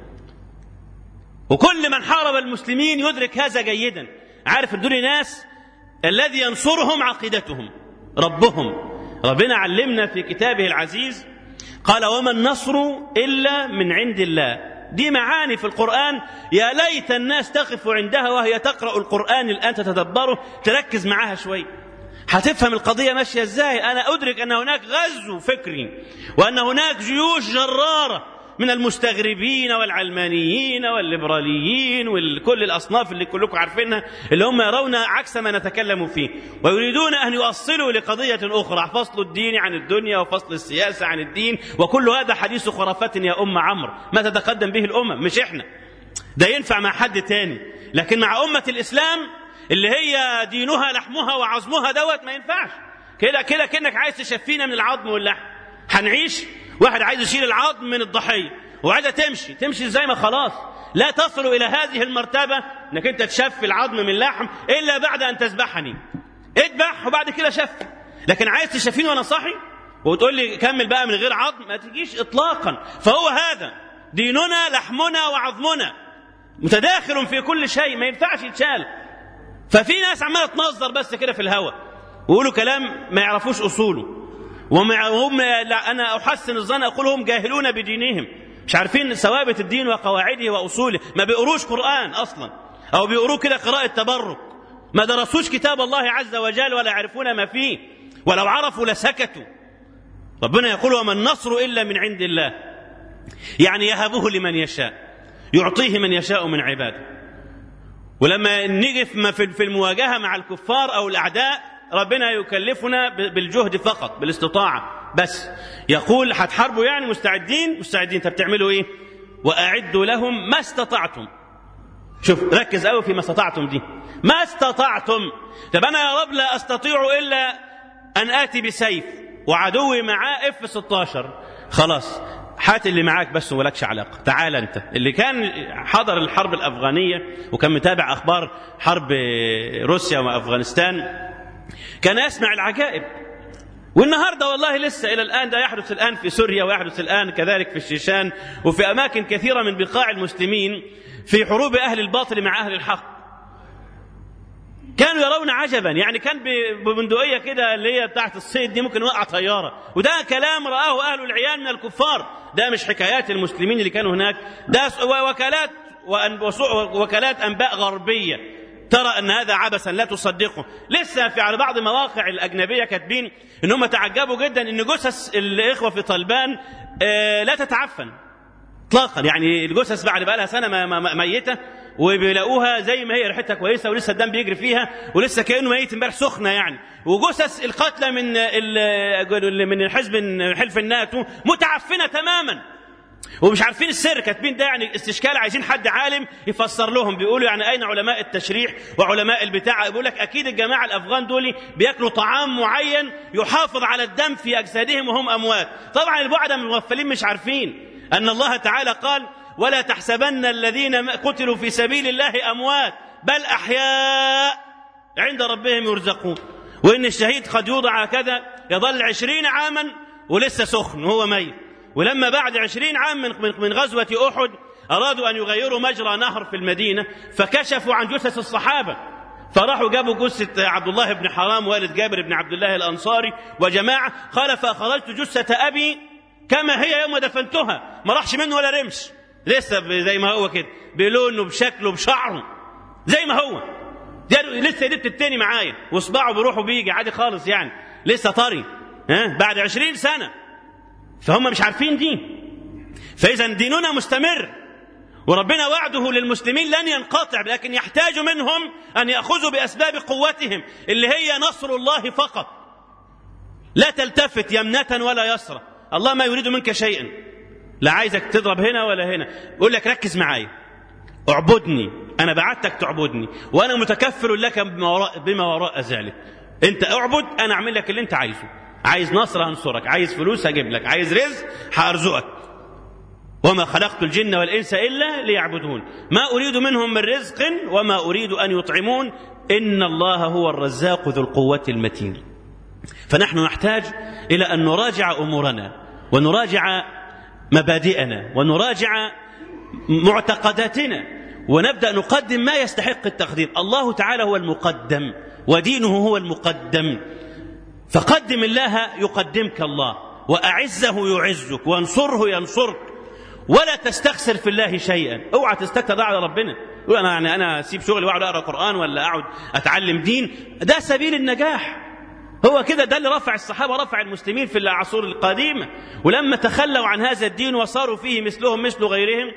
وكل من حارب المسلمين يدرك هذا جيدا عارف دول ناس الذي ينصرهم عقيدتهم ربهم ربنا علمنا في كتابه العزيز قال وما النصر الا من عند الله دي معاني في القرآن يا ليت الناس تقف عندها وهي تقرأ القرآن الآن تتدبره تركز معاها شوي هتفهم القضية ماشية ازاي أنا أدرك أن هناك غزو فكري وأن هناك جيوش جرارة من المستغربين والعلمانيين والليبراليين وكل الأصناف اللي كلكم عارفينها اللي هم يرون عكس ما نتكلم فيه ويريدون أن يؤصلوا لقضية أخرى فصل الدين عن الدنيا وفصل السياسة عن الدين وكل هذا حديث خرافات يا أم عمرو ما تتقدم به الأمم مش إحنا ده ينفع مع حد تاني لكن مع أمة الإسلام اللي هي دينها لحمها وعظمها دوت ما ينفعش كده كده كأنك عايز تشفينا من العظم واللحم هنعيش واحد عايز يشيل العظم من الضحيه وعايزه تمشي تمشي ازاي ما خلاص لا تصل الى هذه المرتبه انك انت تشفي العظم من اللحم الا بعد ان تذبحني اذبح وبعد كده شف لكن عايز تشفيني وانا صاحي وتقول لي كمل بقى من غير عظم ما تجيش اطلاقا فهو هذا ديننا لحمنا وعظمنا متداخل في كل شيء ما ينفعش يتشال ففي ناس عماله تنظر بس كده في الهواء ويقولوا كلام ما يعرفوش اصوله وهم انا احسن الظن اقول هم جاهلون بدينهم مش عارفين ثوابت الدين وقواعده واصوله ما بيقروش قران اصلا او بيقروه كده قراءه تبرك ما درسوش كتاب الله عز وجل ولا يعرفون ما فيه ولو عرفوا لسكتوا ربنا يقول وما النصر الا من عند الله يعني يهبه لمن يشاء يعطيه من يشاء من عباده ولما نيجي في المواجهه مع الكفار او الاعداء ربنا يكلفنا بالجهد فقط بالاستطاعة بس يقول هتحاربوا يعني مستعدين مستعدين طب تعملوا ايه وأعدوا لهم ما استطعتم شوف ركز قوي في ما استطعتم دي ما استطعتم طب أنا يا رب لا أستطيع إلا أن آتي بسيف وعدوي معاه اف 16 خلاص هات اللي معاك بس ولكش علاقه تعال انت اللي كان حضر الحرب الافغانيه وكان متابع اخبار حرب روسيا وافغانستان كان يسمع العجائب والنهارده والله لسه الى الان ده يحدث الان في سوريا ويحدث الان كذلك في الشيشان وفي اماكن كثيره من بقاع المسلمين في حروب اهل الباطل مع اهل الحق كانوا يرون عجبا يعني كان ببندقيه كده اللي هي بتاعت الصيد دي ممكن يوقع طياره وده كلام راه اهل العيان من الكفار ده مش حكايات المسلمين اللي كانوا هناك ده وكالات وكالات انباء غربيه ترى ان هذا عبثا لا تصدقه لسه في على بعض المواقع الاجنبيه كاتبين ان هم تعجبوا جدا ان جثث الاخوه في طلبان آه لا تتعفن اطلاقا يعني الجثث بعد بقى لها سنه ميته وبيلاقوها زي ما هي ريحتها كويسه ولسه الدم بيجري فيها ولسه كانه ميت امبارح سخنه يعني وجثث القتلى من من حزب حلف الناتو متعفنه تماما ومش عارفين السر كاتبين ده يعني استشكال عايزين حد عالم يفسر لهم بيقولوا يعني اين علماء التشريح وعلماء البتاع يقول لك اكيد الجماعه الافغان دول بياكلوا طعام معين يحافظ على الدم في اجسادهم وهم اموات طبعا البعد من المغفلين مش عارفين ان الله تعالى قال ولا تحسبن الذين قتلوا في سبيل الله اموات بل احياء عند ربهم يرزقون وان الشهيد قد يوضع كذا يظل عشرين عاما ولسه سخن وهو ميت ولما بعد عشرين عام من, من غزوة أحد أرادوا أن يغيروا مجرى نهر في المدينة فكشفوا عن جثث الصحابة فراحوا جابوا جثة عبد الله بن حرام والد جابر بن عبد الله الأنصاري وجماعة قال فأخرجت جثة أبي كما هي يوم دفنتها ما راحش منه ولا رمش لسه زي ما هو كده بلونه بشكله بشعره زي ما هو لسه يدت التاني معايا وصباعه بيروح وبيجي عادي خالص يعني لسه طري ها بعد عشرين سنة فهم مش عارفين دين فإذا ديننا مستمر وربنا وعده للمسلمين لن ينقطع لكن يحتاج منهم أن يأخذوا بأسباب قوتهم اللي هي نصر الله فقط لا تلتفت يمنة ولا يسرى الله ما يريد منك شيئا لا عايزك تضرب هنا ولا هنا يقول لك ركز معايا اعبدني انا بعتك تعبدني وانا متكفل لك بما وراء, بما وراء ذلك انت اعبد انا اعمل لك اللي انت عايزه عايز نصر هنصرك عايز فلوس هجيب لك عايز رزق هارزقك وما خلقت الجن والانس الا ليعبدون ما اريد منهم من رزق وما اريد ان يطعمون ان الله هو الرزاق ذو القوه المتين فنحن نحتاج الى ان نراجع امورنا ونراجع مبادئنا ونراجع معتقداتنا ونبدا نقدم ما يستحق التقديم الله تعالى هو المقدم ودينه هو المقدم فقدم الله يقدمك الله واعزه يعزك وانصره ينصرك ولا تستخسر في الله شيئا اوعى تستكتر على ربنا يقول انا يعني انا اسيب شغلي واقعد اقرا قران ولا اقعد اتعلم دين ده سبيل النجاح هو كده ده اللي رفع الصحابه رفع المسلمين في العصور القديمه ولما تخلوا عن هذا الدين وصاروا فيه مثلهم مثل غيرهم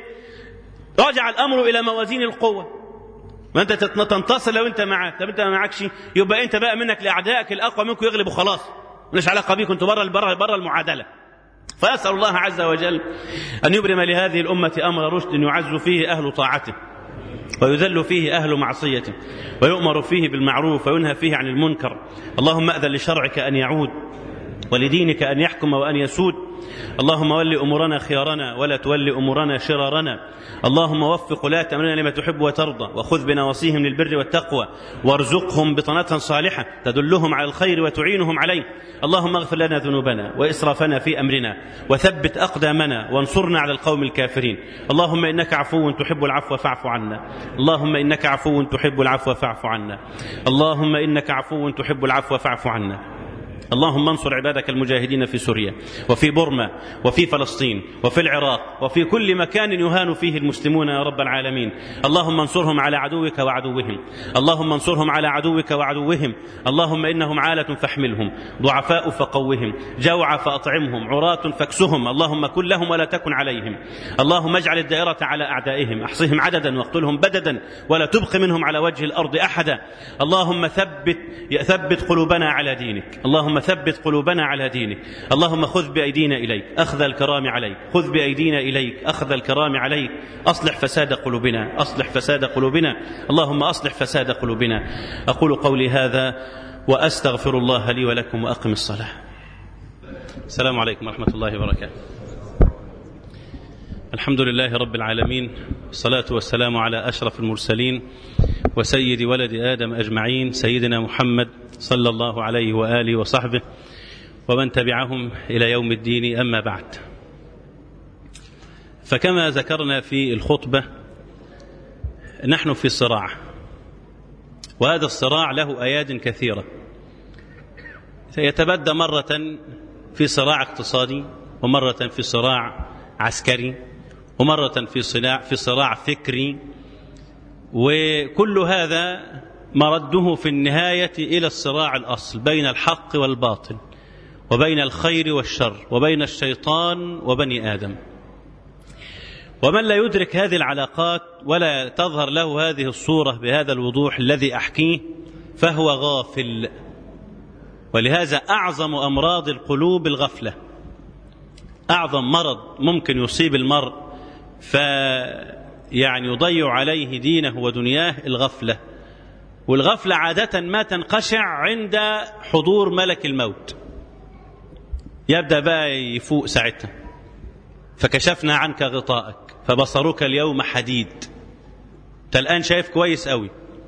رجع الامر الى موازين القوه ما انت تنتصر لو انت معاك طب انت ما معكش يبقى انت بقى منك لاعدائك الاقوى منكم يغلبوا خلاص مش علاقه بيكم انتوا بره بره بره المعادله فيسال الله عز وجل ان يبرم لهذه الامه امر رشد يعز فيه اهل طاعته ويذل فيه أهل معصيته ويؤمر فيه بالمعروف وينهى فيه عن المنكر اللهم أذن لشرعك أن يعود ولدينك أن يحكم وأن يسود اللهم ول أمورنا خيارنا ولا تول أمورنا شرارنا اللهم وفق ولاة أمرنا لما تحب وترضى وخذ بنواصيهم للبر والتقوى وارزقهم بطانة صالحة تدلهم على الخير وتعينهم عليه اللهم اغفر لنا ذنوبنا وإسرافنا في أمرنا وثبت أقدامنا وانصرنا على القوم الكافرين اللهم إنك عفو تحب العفو فاعف عنا اللهم إنك عفو تحب العفو فاعف عنا اللهم إنك عفو تحب العفو فاعف عنا اللهم انصر عبادك المجاهدين في سوريا وفي بورما وفي فلسطين وفي العراق وفي كل مكان يهان فيه المسلمون يا رب العالمين اللهم انصرهم على عدوك وعدوهم اللهم انصرهم على عدوك وعدوهم اللهم انهم عاله فاحملهم ضعفاء فقوهم جوع فاطعمهم عراة فاكسهم اللهم كن لهم ولا تكن عليهم اللهم اجعل الدائرة على اعدائهم احصهم عددا واقتلهم بددا ولا تبق منهم على وجه الارض احدا اللهم ثبت ثبت قلوبنا على دينك اللهم ثبت قلوبنا على دينك اللهم خذ بأيدينا إليك أخذ الكرام عليك خذ بأيدينا إليك أخذ الكرام عليك أصلح فساد قلوبنا أصلح فساد قلوبنا اللهم أصلح فساد قلوبنا أقول قولي هذا وأستغفر الله لي ولكم وأقم الصلاة السلام عليكم ورحمة الله وبركاته الحمد لله رب العالمين والصلاة والسلام على أشرف المرسلين وسيد ولد آدم أجمعين سيدنا محمد صلى الله عليه وآله وصحبه ومن تبعهم إلى يوم الدين أما بعد فكما ذكرنا في الخطبة نحن في صراع وهذا الصراع له اياد كثيره سيتبدى مره في صراع اقتصادي ومره في صراع عسكري ومره في صراع في صراع فكري وكل هذا مرده في النهايه الى الصراع الاصل بين الحق والباطل وبين الخير والشر وبين الشيطان وبني ادم ومن لا يدرك هذه العلاقات ولا تظهر له هذه الصوره بهذا الوضوح الذي احكيه فهو غافل ولهذا اعظم امراض القلوب الغفله اعظم مرض ممكن يصيب المرء ف يعني يضيع عليه دينه ودنياه الغفله والغفله عاده ما تنقشع عند حضور ملك الموت يبدا بقى يفوق ساعتها فكشفنا عنك غطاءك فبصرك اليوم حديد انت الان شايف كويس قوي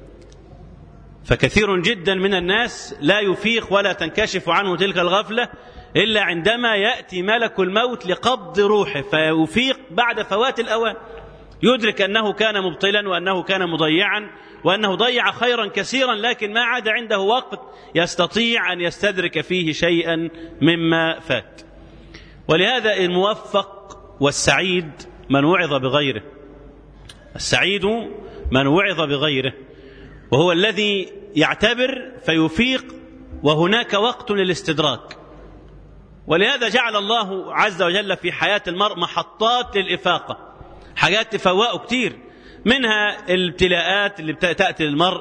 فكثير جدا من الناس لا يفيق ولا تنكشف عنه تلك الغفله الا عندما ياتي ملك الموت لقبض روحه فيفيق بعد فوات الاوان يدرك انه كان مبطلا وانه كان مضيعا وانه ضيع خيرا كثيرا لكن ما عاد عنده وقت يستطيع ان يستدرك فيه شيئا مما فات ولهذا الموفق والسعيد من وعظ بغيره السعيد من وعظ بغيره وهو الذي يعتبر فيفيق وهناك وقت للاستدراك ولهذا جعل الله عز وجل في حياة المرء محطات للإفاقة حاجات تفوقه كتير منها الابتلاءات اللي تأتي للمرء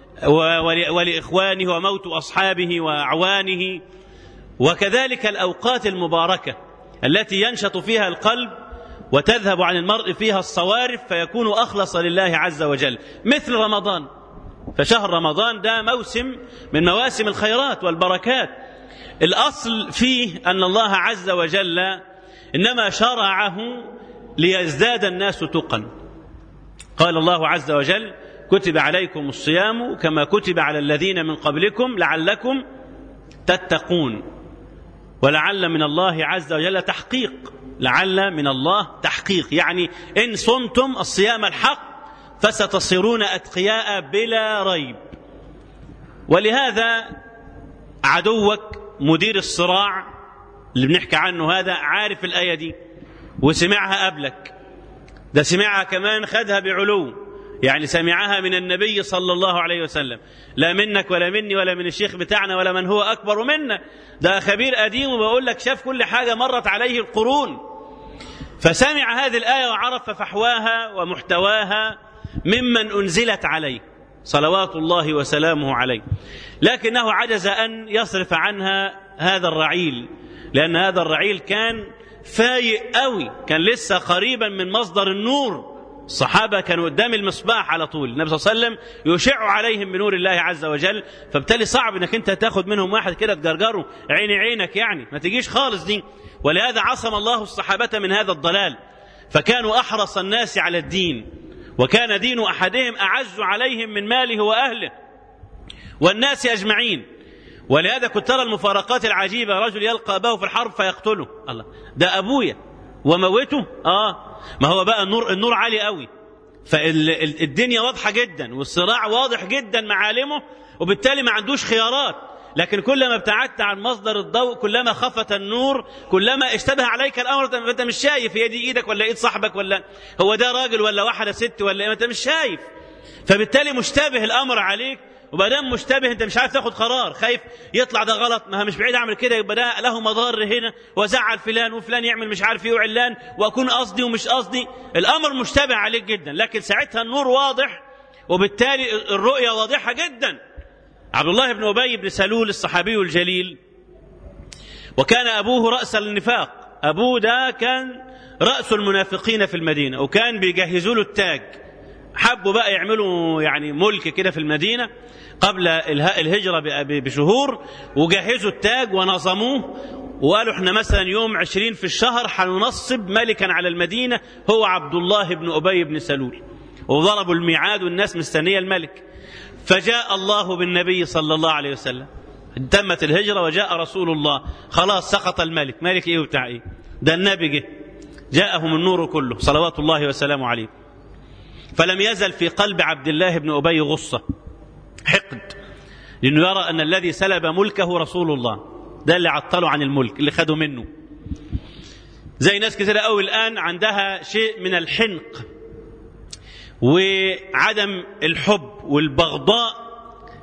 ولإخوانه وموت أصحابه وأعوانه وكذلك الأوقات المباركة التي ينشط فيها القلب وتذهب عن المرء فيها الصوارف فيكون أخلص لله عز وجل مثل رمضان فشهر رمضان ده موسم من مواسم الخيرات والبركات الأصل فيه أن الله عز وجل إنما شرعه ليزداد الناس تقا قال الله عز وجل كتب عليكم الصيام كما كتب على الذين من قبلكم لعلكم تتقون ولعل من الله عز وجل تحقيق لعل من الله تحقيق يعني إن صمتم الصيام الحق فستصيرون أتقياء بلا ريب ولهذا عدوك مدير الصراع اللي بنحكي عنه هذا عارف الآية دي وسمعها قبلك ده سمعها كمان خدها بعلو يعني سمعها من النبي صلى الله عليه وسلم لا منك ولا مني ولا من الشيخ بتاعنا ولا من هو أكبر منا ده خبير قديم وبقول لك شاف كل حاجة مرت عليه القرون فسمع هذه الآية وعرف فحواها ومحتواها ممن أنزلت عليه صلوات الله وسلامه عليه لكنه عجز أن يصرف عنها هذا الرعيل لأن هذا الرعيل كان فايق قوي كان لسه قريبا من مصدر النور الصحابه كانوا قدام المصباح على طول النبي صلى الله عليه وسلم يشع عليهم بنور الله عز وجل فبالتالي صعب انك انت تاخد منهم واحد كده تجرجره عيني عينك يعني ما تجيش خالص دي ولهذا عصم الله الصحابه من هذا الضلال فكانوا احرص الناس على الدين وكان دين احدهم اعز عليهم من ماله واهله والناس اجمعين ولهذا كنت ترى المفارقات العجيبة رجل يلقى أباه في الحرب فيقتله الله ده أبويا وموته آه ما هو بقى النور النور عالي قوي فالدنيا واضحة جدا والصراع واضح جدا معالمه وبالتالي ما عندوش خيارات لكن كلما ابتعدت عن مصدر الضوء كلما خفت النور كلما اشتبه عليك الامر فانت مش شايف هي دي ايدك ولا ايد صاحبك ولا هو ده راجل ولا واحده ست ولا ايه انت مش شايف فبالتالي مشتبه الامر عليك وما دام مشتبه انت مش عارف تاخد قرار خايف يطلع ده غلط ما مش بعيد اعمل كده يبقى ده له مضار هنا وزعل فلان وفلان يعمل مش عارف ايه وعلان واكون قصدي ومش قصدي الامر مشتبه عليك جدا لكن ساعتها النور واضح وبالتالي الرؤيه واضحه جدا عبد الله بن ابي بن سلول الصحابي الجليل وكان ابوه راس النفاق ابوه ده كان راس المنافقين في المدينه وكان بيجهزوا له التاج حبوا بقى يعملوا يعني ملك كده في المدينه قبل الهجرة بشهور وجهزوا التاج ونظموه وقالوا احنا مثلا يوم عشرين في الشهر حننصب ملكا على المدينة هو عبد الله بن أبي بن سلول وضربوا الميعاد والناس مستنية الملك فجاء الله بالنبي صلى الله عليه وسلم تمت الهجرة وجاء رسول الله خلاص سقط الملك ملك ايه وبتاع ايه ده النبي جه جاءهم النور كله صلوات الله وسلامه عليه فلم يزل في قلب عبد الله بن أبي غصة حقد حقد لأنه يرى أن الذي سلب ملكه رسول الله ده اللي عطله عن الملك اللي خده منه زي ناس كثيرة قوي الآن عندها شيء من الحنق وعدم الحب والبغضاء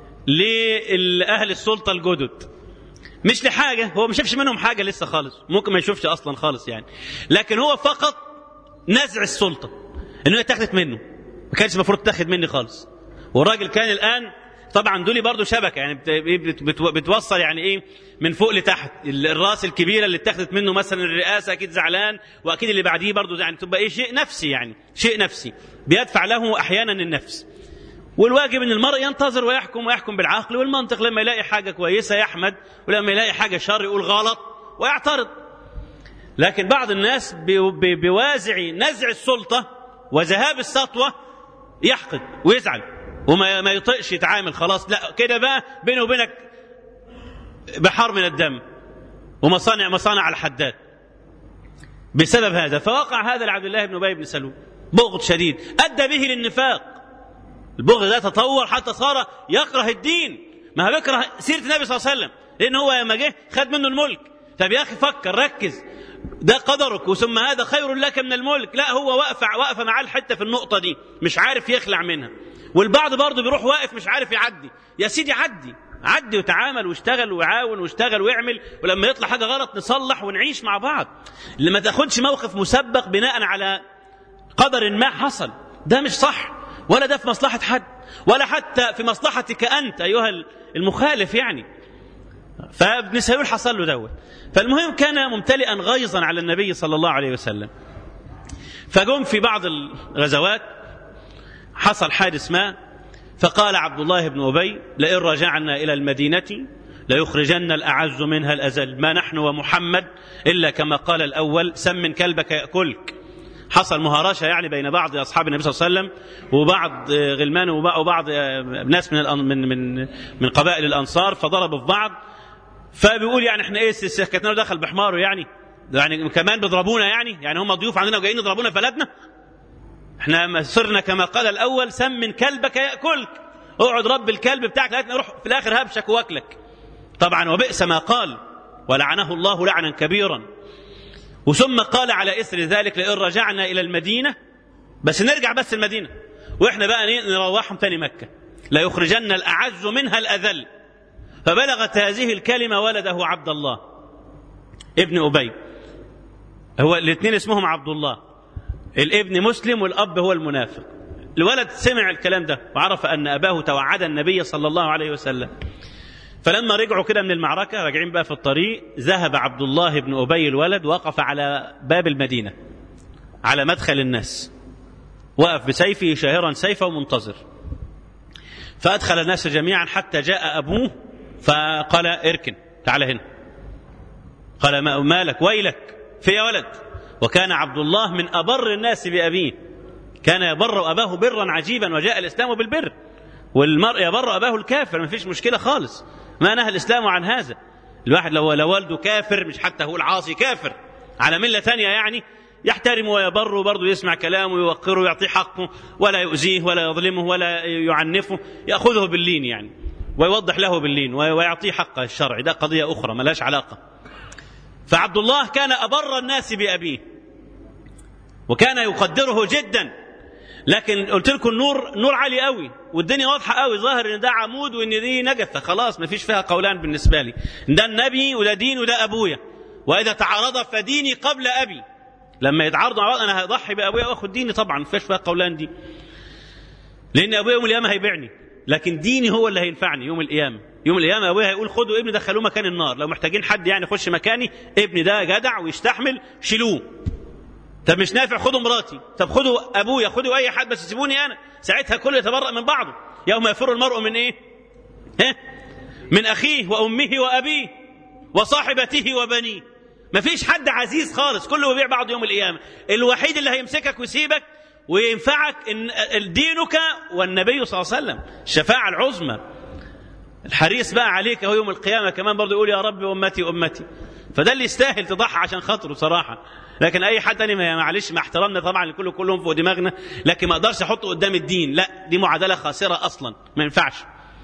لأهل السلطة الجدد مش لحاجة هو ما شافش منهم حاجة لسه خالص ممكن ما يشوفش أصلا خالص يعني لكن هو فقط نزع السلطة إنه هي اتاخدت منه ما كانش المفروض تاخد مني خالص والراجل كان الآن طبعا دول برضه شبكه يعني بت بت بتوصل يعني ايه من فوق لتحت الراس الكبيره اللي اتخذت منه مثلا الرئاسه اكيد زعلان واكيد اللي بعديه برضه يعني تبقى ايه شيء نفسي يعني شيء نفسي بيدفع له احيانا النفس والواجب ان المرء ينتظر ويحكم ويحكم بالعقل والمنطق لما يلاقي حاجه كويسه يحمد ولما يلاقي حاجه شر يقول غلط ويعترض لكن بعض الناس بوازع نزع السلطه وذهاب السطوه يحقد ويزعل وما ما يطيقش يتعامل خلاص لا كده بقى بينه وبينك بحر من الدم ومصانع مصانع الحداد بسبب هذا فوقع هذا لعبد الله بن ابي بن سلول بغض شديد ادى به للنفاق البغض ده تطور حتى صار يكره الدين ما هو بيكره سيره النبي صلى الله عليه وسلم لان هو لما جه خد منه الملك طب يا اخي فكر ركز ده قدرك ثم هذا خير لك من الملك لا هو واقف واقف معاه الحته في النقطه دي مش عارف يخلع منها والبعض برضه بيروح واقف مش عارف يعدي يا سيدي عدي عدي وتعامل واشتغل وعاون واشتغل واعمل ولما يطلع حاجه غلط نصلح ونعيش مع بعض اللي ما تاخدش موقف مسبق بناء على قدر ما حصل ده مش صح ولا ده في مصلحه حد ولا حتى في مصلحتك انت ايها المخالف يعني فابن سلول حصل له دوت فالمهم كان ممتلئا غيظا على النبي صلى الله عليه وسلم فجم في بعض الغزوات حصل حادث ما فقال عبد الله بن أبي لئن رجعنا إلى المدينة ليخرجن الأعز منها الأزل ما نحن ومحمد إلا كما قال الأول سمن كلبك يأكلك حصل مهارشة يعني بين بعض أصحاب النبي صلى الله عليه وسلم وبعض غلمان وبعض ناس من من من من قبائل الأنصار فضربوا في بعض فبيقول يعني احنا ايه سكتنا دخل بحماره يعني يعني كمان بيضربونا يعني يعني هم ضيوف عندنا وجايين يضربونا في بلدنا احنا صرنا كما قال الاول سمن كلبك ياكلك اقعد رب الكلب بتاعك لغايه يروح في الاخر هبشك واكلك طبعا وبئس ما قال ولعنه الله لعنا كبيرا وثم قال على اثر ذلك لئن رجعنا الى المدينه بس نرجع بس المدينه واحنا بقى نروحهم تاني مكه ليخرجن الاعز منها الاذل فبلغت هذه الكلمه ولده عبد الله ابن ابي هو الاثنين اسمهم عبد الله الابن مسلم والاب هو المنافق الولد سمع الكلام ده وعرف ان اباه توعد النبي صلى الله عليه وسلم فلما رجعوا كده من المعركه راجعين بقى في الطريق ذهب عبد الله بن ابي الولد وقف على باب المدينه على مدخل الناس وقف بسيفه شاهرا سيفه ومنتظر فادخل الناس جميعا حتى جاء ابوه فقال اركن تعال هنا قال ما مالك ويلك في يا ولد وكان عبد الله من أبر الناس بأبيه كان يبر أباه برا عجيبا وجاء الإسلام بالبر والمرء يبر أباه الكافر ما فيش مشكلة خالص ما نهى الإسلام عن هذا الواحد لو لو والده كافر مش حتى هو العاصي كافر على ملة ثانية يعني يحترم ويبر وبرضه يسمع كلامه ويوقره ويعطيه حقه ولا يؤذيه ولا يظلمه ولا يعنفه يأخذه باللين يعني ويوضح له باللين ويعطيه حقه الشرعي ده قضية أخرى ما لهاش علاقة فعبد الله كان أبر الناس بأبيه وكان يقدره جدا لكن قلت لكم النور نور عالي قوي والدنيا واضحه قوي ظاهر ان ده عمود وان دي نجفه خلاص ما فيش فيها قولان بالنسبه لي ده النبي وده دين وده ابويا واذا تعارض فديني قبل ابي لما يتعارضوا مع بعض انا هضحي بابويا واخد ديني طبعا ما فيش فيها قولان دي لان ابويا يوم القيامه هيبيعني لكن ديني هو اللي هينفعني يوم القيامه يوم القيامه ابويا هيقول خدوا ابني دخلوه مكان النار لو محتاجين حد يعني يخش مكاني ابني ده جدع ويستحمل شيلوه طب مش نافع خدوا مراتي طب خدوا ابويا خدوا اي حد بس سيبوني انا ساعتها كله يتبرأ من بعضه يوم يفر المرء من ايه ها من اخيه وامه وابيه وصاحبته وبنيه مفيش حد عزيز خالص كله بيبيع بعض يوم القيامه الوحيد اللي هيمسكك ويسيبك وينفعك إن دينك والنبي صلى الله عليه وسلم الشفاعه العظمى الحريص بقى عليك هو يوم القيامه كمان برضه يقول يا رب امتي امتي فده اللي يستاهل تضحي عشان خاطره صراحه لكن اي حد تاني معلش مع احترامنا طبعا لكل كلهم فوق دماغنا لكن ما اقدرش احطه قدام الدين لا دي معادله خاسره اصلا ما ينفعش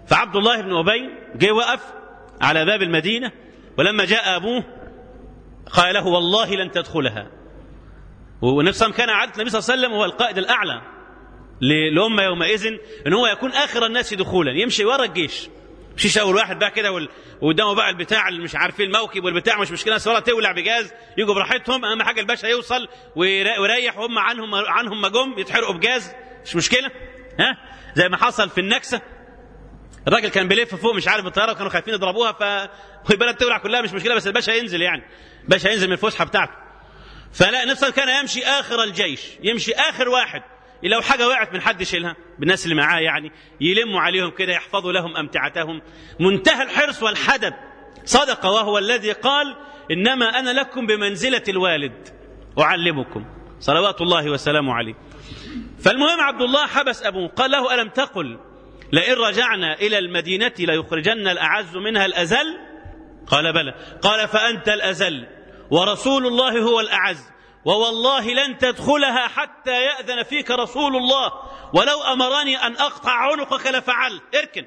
فعبد الله بن أبي جه وقف على باب المدينة ولما جاء أبوه قال له والله لن تدخلها والنبي صلى الله عليه وسلم كان عادة النبي صلى الله عليه وسلم هو القائد الأعلى للأمة يومئذ أن هو يكون آخر الناس دخولا يمشي ورا الجيش مشيش أول واحد بقى كده وقدامه بقى البتاع اللي مش عارفين الموكب والبتاع مش مشكلة الصلاة تولع بجاز يجوا براحتهم أهم حاجة الباشا يوصل ويريح وهم عنهم عنهم ما جم يتحرقوا بجاز مش مشكلة ها زي ما حصل في النكسة الراجل كان بيلف فوق مش عارف الطياره وكانوا خايفين يضربوها ف والبلد تولع كلها مش مشكله بس الباشا ينزل يعني الباشا ينزل من الفسحه بتاعته فلا نفسه كان يمشي اخر الجيش يمشي اخر واحد لو حاجه وقعت من حد يشيلها بالناس اللي معاه يعني يلموا عليهم كده يحفظوا لهم امتعتهم منتهى الحرص والحدب صدق وهو الذي قال انما انا لكم بمنزله الوالد اعلمكم صلوات الله وسلامه عليه فالمهم عبد الله حبس ابوه قال له الم تقل لئن رجعنا إلى المدينة ليخرجن الأعز منها الأزل قال بلى قال فأنت الأزل ورسول الله هو الأعز ووالله لن تدخلها حتى يأذن فيك رسول الله ولو أمرني أن أقطع عنقك لفعل اركن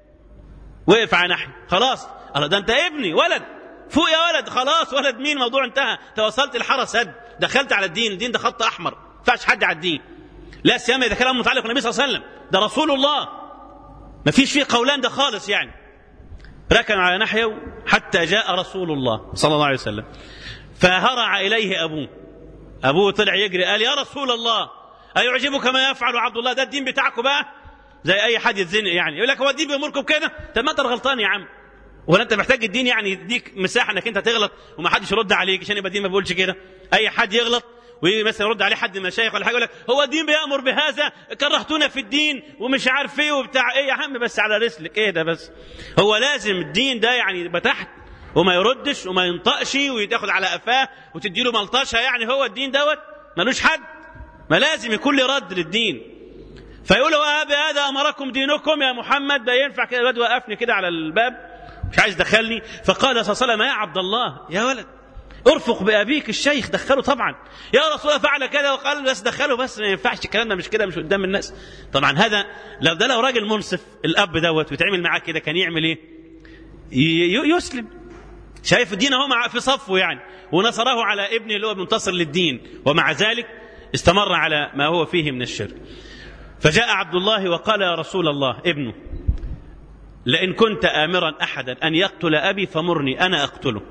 وقف على نحن خلاص الله ده أنت ابني ولد فوق يا ولد خلاص ولد مين موضوع انتهى توصلت الحرس هد دخلت على الدين الدين ده خط أحمر ما ينفعش حد على الدين لا سيما إذا كلام متعلق بالنبي صلى الله عليه وسلم ده رسول الله ما فيش فيه قولان ده خالص يعني ركن على نحيه حتى جاء رسول الله صلى الله عليه وسلم فهرع إليه أبوه أبوه طلع يجري قال يا رسول الله أيعجبك ما يفعل عبد الله ده الدين بتاعكم بقى زي أي حد يتزنق يعني يقول لك هو الدين بيأمركم كده طب ما أنت غلطان يا عم ولا أنت محتاج الدين يعني يديك مساحة إنك أنت تغلط وما حدش يرد عليك عشان يبقى الدين ما بيقولش كده أي حد يغلط ويجي مثلا يرد عليه حد من المشايخ ولا حاجه يقول لك هو الدين بيامر بهذا كرهتونا في الدين ومش عارف ايه وبتاع ايه يا عم بس على رسلك ايه ده بس هو لازم الدين ده يعني يبقى تحت وما يردش وما ينطقش ويتاخد على قفاه وتدي له ملطشه يعني هو الدين دوت ملوش حد ما لازم يكون له رد للدين فيقول له بهذا امركم دينكم يا محمد ده ينفع كده الواد وقفني كده على الباب مش عايز دخلني فقال صلى الله عليه وسلم يا عبد الله يا ولد ارفق بابيك الشيخ دخله طبعا يا رسول الله فعل كذا وقال بس دخله بس ما ينفعش الكلام ده مش كده مش قدام الناس طبعا هذا لو ده لو راجل منصف الاب دوت ويتعمل معاه كده كان يعمل ايه يسلم شايف الدين اهو مع في صفه يعني ونصره على ابنه اللي هو منتصر للدين ومع ذلك استمر على ما هو فيه من الشرك فجاء عبد الله وقال يا رسول الله ابنه لئن كنت امرا احدا ان يقتل ابي فمرني انا اقتله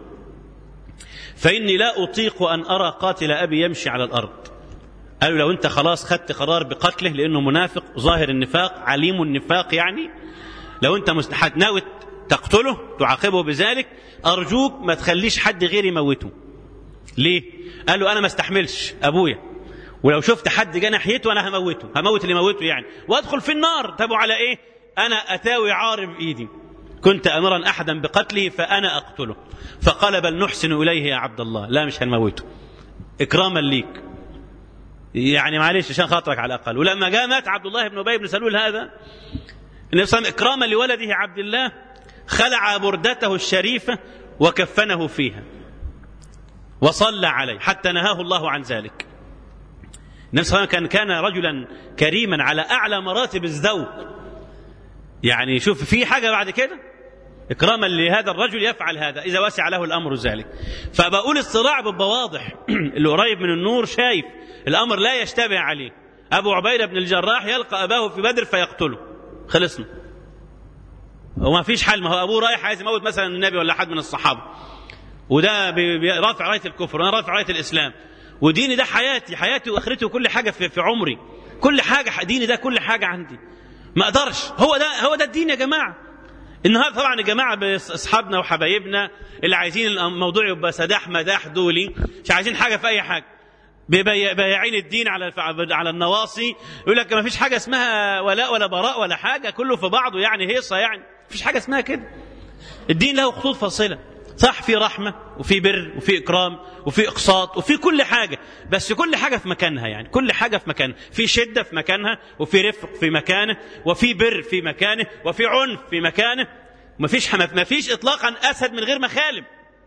فإني لا أطيق أن أرى قاتل أبي يمشي على الأرض قالوا لو أنت خلاص خدت قرار بقتله لأنه منافق ظاهر النفاق عليم النفاق يعني لو أنت مستحد ناوي تقتله تعاقبه بذلك أرجوك ما تخليش حد غير يموته ليه؟ قالوا أنا ما استحملش أبويا ولو شفت حد جه ناحيته أنا هموته هموت اللي موته يعني وأدخل في النار تابوا على إيه؟ أنا أتاوي عارب إيدي كنت امرا احدا بقتله فانا اقتله فقال بل نحسن اليه يا عبد الله لا مش هنموته اكراما ليك يعني معلش عشان خاطرك على الاقل ولما جاء مات عبد الله بن ابي بن سلول هذا النبي صلى الله عليه وسلم اكراما لولده عبد الله خلع بردته الشريفه وكفنه فيها وصلى عليه حتى نهاه الله عن ذلك النبي صلى الله عليه وسلم كان كان رجلا كريما على اعلى مراتب الذوق يعني شوف في حاجه بعد كده إكراما لهذا الرجل يفعل هذا إذا وسع له الأمر ذلك فبقول الصراع بيبقى واضح اللي قريب من النور شايف الأمر لا يشتبه عليه أبو عبيدة بن الجراح يلقى أباه في بدر فيقتله خلصنا وما فيش حل ما هو أبوه رايح عايز يموت مثلا النبي ولا حد من الصحابة وده رافع راية الكفر وأنا رافع راية الإسلام وديني ده حياتي حياتي وآخرتي وكل حاجة في, في عمري كل حاجة ديني ده كل حاجة عندي ما أقدرش هو ده هو ده الدين يا جماعة النهارده طبعا يا جماعه باصحابنا وحبايبنا اللي عايزين الموضوع يبقى سداح مداح دولي مش عايزين حاجه في اي حاجه بايعين الدين على على النواصي يقول لك ما فيش حاجه اسمها ولاء ولا براء ولا حاجه كله في بعضه يعني هيصه يعني ما فيش حاجه اسمها كده الدين له خطوط فاصله صح في رحمه وفي بر وفي اكرام وفي اقساط وفي كل حاجه بس كل حاجه في مكانها يعني كل حاجه في مكانها في شده في مكانها وفي رفق في مكانه وفي بر في مكانه وفي عنف في مكانه ما فيش ما فيش اطلاقا اسد من غير مخالب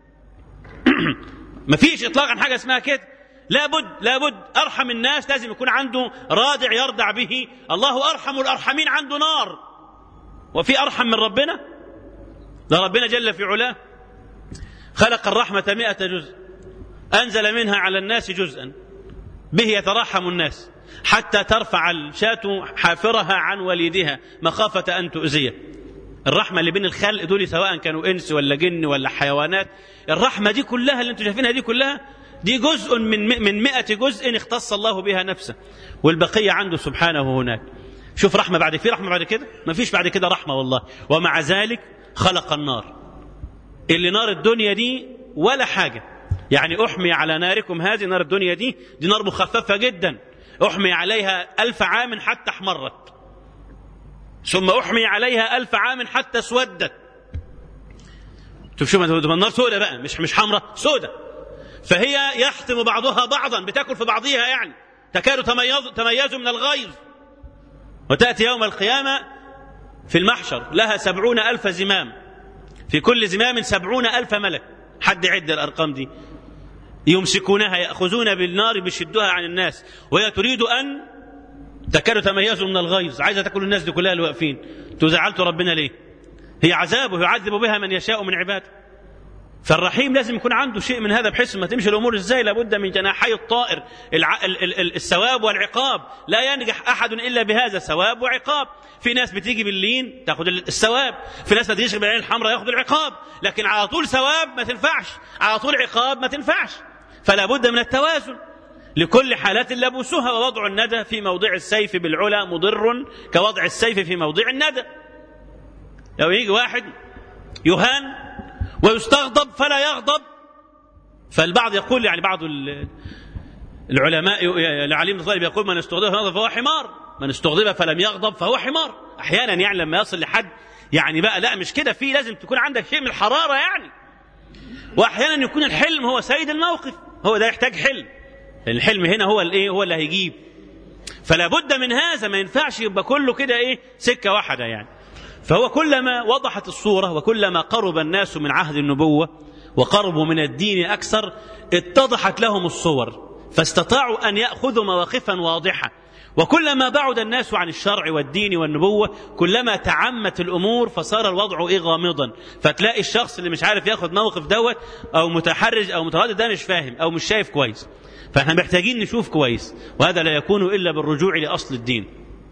ما فيش اطلاقا حاجه اسمها كده لابد لابد ارحم الناس لازم يكون عنده رادع يرضع به الله ارحم الارحمين عنده نار وفي أرحم من ربنا ده ربنا جل في علاه خلق الرحمة مئة جزء أنزل منها على الناس جزءا به يترحم الناس حتى ترفع الشاة حافرها عن وليدها مخافة أن تؤذيه الرحمة اللي بين الخلق دول سواء كانوا إنس ولا جن ولا حيوانات الرحمة دي كلها اللي انتم شايفينها دي كلها دي جزء من من مئة جزء اختص الله بها نفسه والبقية عنده سبحانه هناك شوف رحمة بعد في رحمة بعد كده ما فيش بعد كده رحمة والله ومع ذلك خلق النار اللي نار الدنيا دي ولا حاجة يعني أحمي على ناركم هذه نار الدنيا دي دي نار مخففة جدا أحمي عليها ألف عام حتى احمرت ثم أحمي عليها ألف عام حتى اسودت شوف شوف النار سودة بقى مش مش حمراء سودة فهي يحتم بعضها بعضا بتاكل في بعضها يعني تكاد تميز تميز من الغيظ وتأتي يوم القيامة في المحشر لها سبعون ألف زمام في كل زمام سبعون ألف ملك حد عد الأرقام دي يمسكونها يأخذون بالنار بيشدوها عن الناس وهي تريد أن تكاد تميز من الغيظ عايزة تاكل الناس دي كلها اللي واقفين تزعلتوا ربنا ليه هي عذابه يعذب بها من يشاء من عباده فالرحيم لازم يكون عنده شيء من هذا بحيث ما تمشي الامور ازاي لابد من جناحي الطائر الع... ال... ال... ال... الثواب والعقاب لا ينجح احد الا بهذا ثواب وعقاب في ناس بتيجي باللين تاخذ الثواب في ناس بتيجي بالعين الحمراء ياخذ العقاب لكن على طول ثواب ما تنفعش على طول عقاب ما تنفعش فلا بد من التوازن لكل حالات لبوسها ووضع الندى في موضع السيف بالعلا مضر كوضع السيف في موضع الندى لو يجي واحد يهان ويستغضب فلا يغضب فالبعض يقول يعني بعض العلماء العليم الطالب يقول من استغضب فلا فهو حمار من استغضب فلم يغضب فهو حمار احيانا يعني لما يصل لحد يعني بقى لا مش كده في لازم تكون عندك شيء من الحراره يعني واحيانا يكون الحلم هو سيد الموقف هو ده يحتاج حلم الحلم هنا هو الايه هو اللي هيجيب فلا بد من هذا ما ينفعش يبقى كله كده ايه سكه واحده يعني فهو كلما وضحت الصورة وكلما قرب الناس من عهد النبوة وقربوا من الدين أكثر اتضحت لهم الصور فاستطاعوا أن يأخذوا مواقفا واضحة وكلما بعد الناس عن الشرع والدين والنبوة كلما تعمت الأمور فصار الوضع إيه غامضا فتلاقي الشخص اللي مش عارف ياخد موقف دوت أو متحرج أو متردد ده مش فاهم أو مش شايف كويس فاحنا محتاجين نشوف كويس وهذا لا يكون إلا بالرجوع لأصل الدين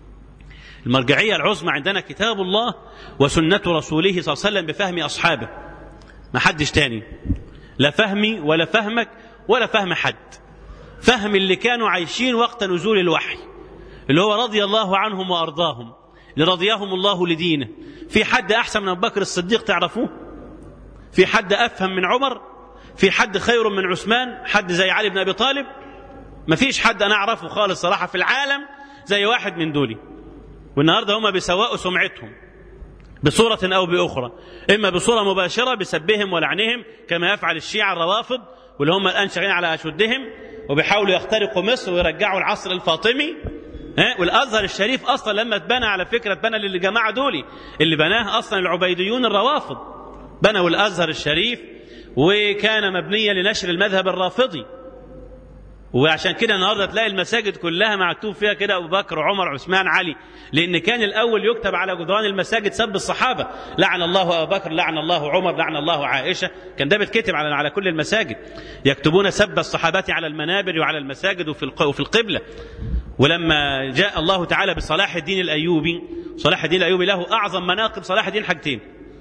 المرجعية العظمى عندنا كتاب الله وسنة رسوله صلى الله عليه وسلم بفهم أصحابه ما حدش تاني لا فهمي ولا فهمك ولا فهم حد فهم اللي كانوا عايشين وقت نزول الوحي اللي هو رضي الله عنهم وأرضاهم لرضيهم الله لدينه في حد أحسن من أبو بكر الصديق تعرفوه في حد أفهم من عمر في حد خير من عثمان حد زي علي بن أبي طالب ما فيش حد أنا أعرفه خالص صراحة في العالم زي واحد من دولي والنهارده هم بيسوقوا سمعتهم بصورة أو بأخرى إما بصورة مباشرة بسبهم ولعنهم كما يفعل الشيعة الروافض واللي هم الآن شغالين على أشدهم وبيحاولوا يخترقوا مصر ويرجعوا العصر الفاطمي ها والازهر الشريف اصلا لما اتبنى على فكره اتبنى للجماعه دولي اللي بناه اصلا العبيديون الروافض بنوا الازهر الشريف وكان مبنيا لنشر المذهب الرافضي وعشان كده النهارده تلاقي المساجد كلها مكتوب فيها كده ابو بكر عمر عثمان علي لان كان الاول يكتب على جدران المساجد سب الصحابه لعن الله ابو بكر لعن الله عمر لعن الله عائشه كان ده بيتكتب على على كل المساجد يكتبون سب الصحابه على المنابر وعلى المساجد وفي وفي القبله ولما جاء الله تعالى بصلاح الدين الايوبي صلاح الدين الايوبي له اعظم مناقب صلاح الدين حاجتين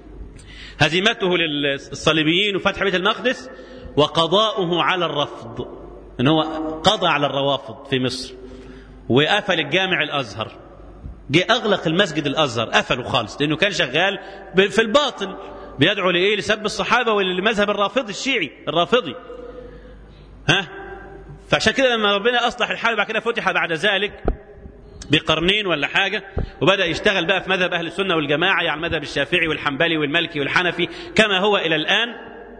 هزيمته للصليبيين وفتح بيت المقدس وقضاؤه على الرفض ان هو قضى على الروافض في مصر وقفل الجامع الازهر جه اغلق المسجد الازهر قفله خالص لانه كان شغال في الباطل بيدعو لايه لسب الصحابه وللمذهب الرافضي الشيعي الرافضي ها فعشان كده لما ربنا اصلح الحال بعد كده فتح بعد ذلك بقرنين ولا حاجه وبدا يشتغل بقى في مذهب اهل السنه والجماعه يعني المذهب الشافعي والحنبلي والمالكي والحنفي كما هو الى الان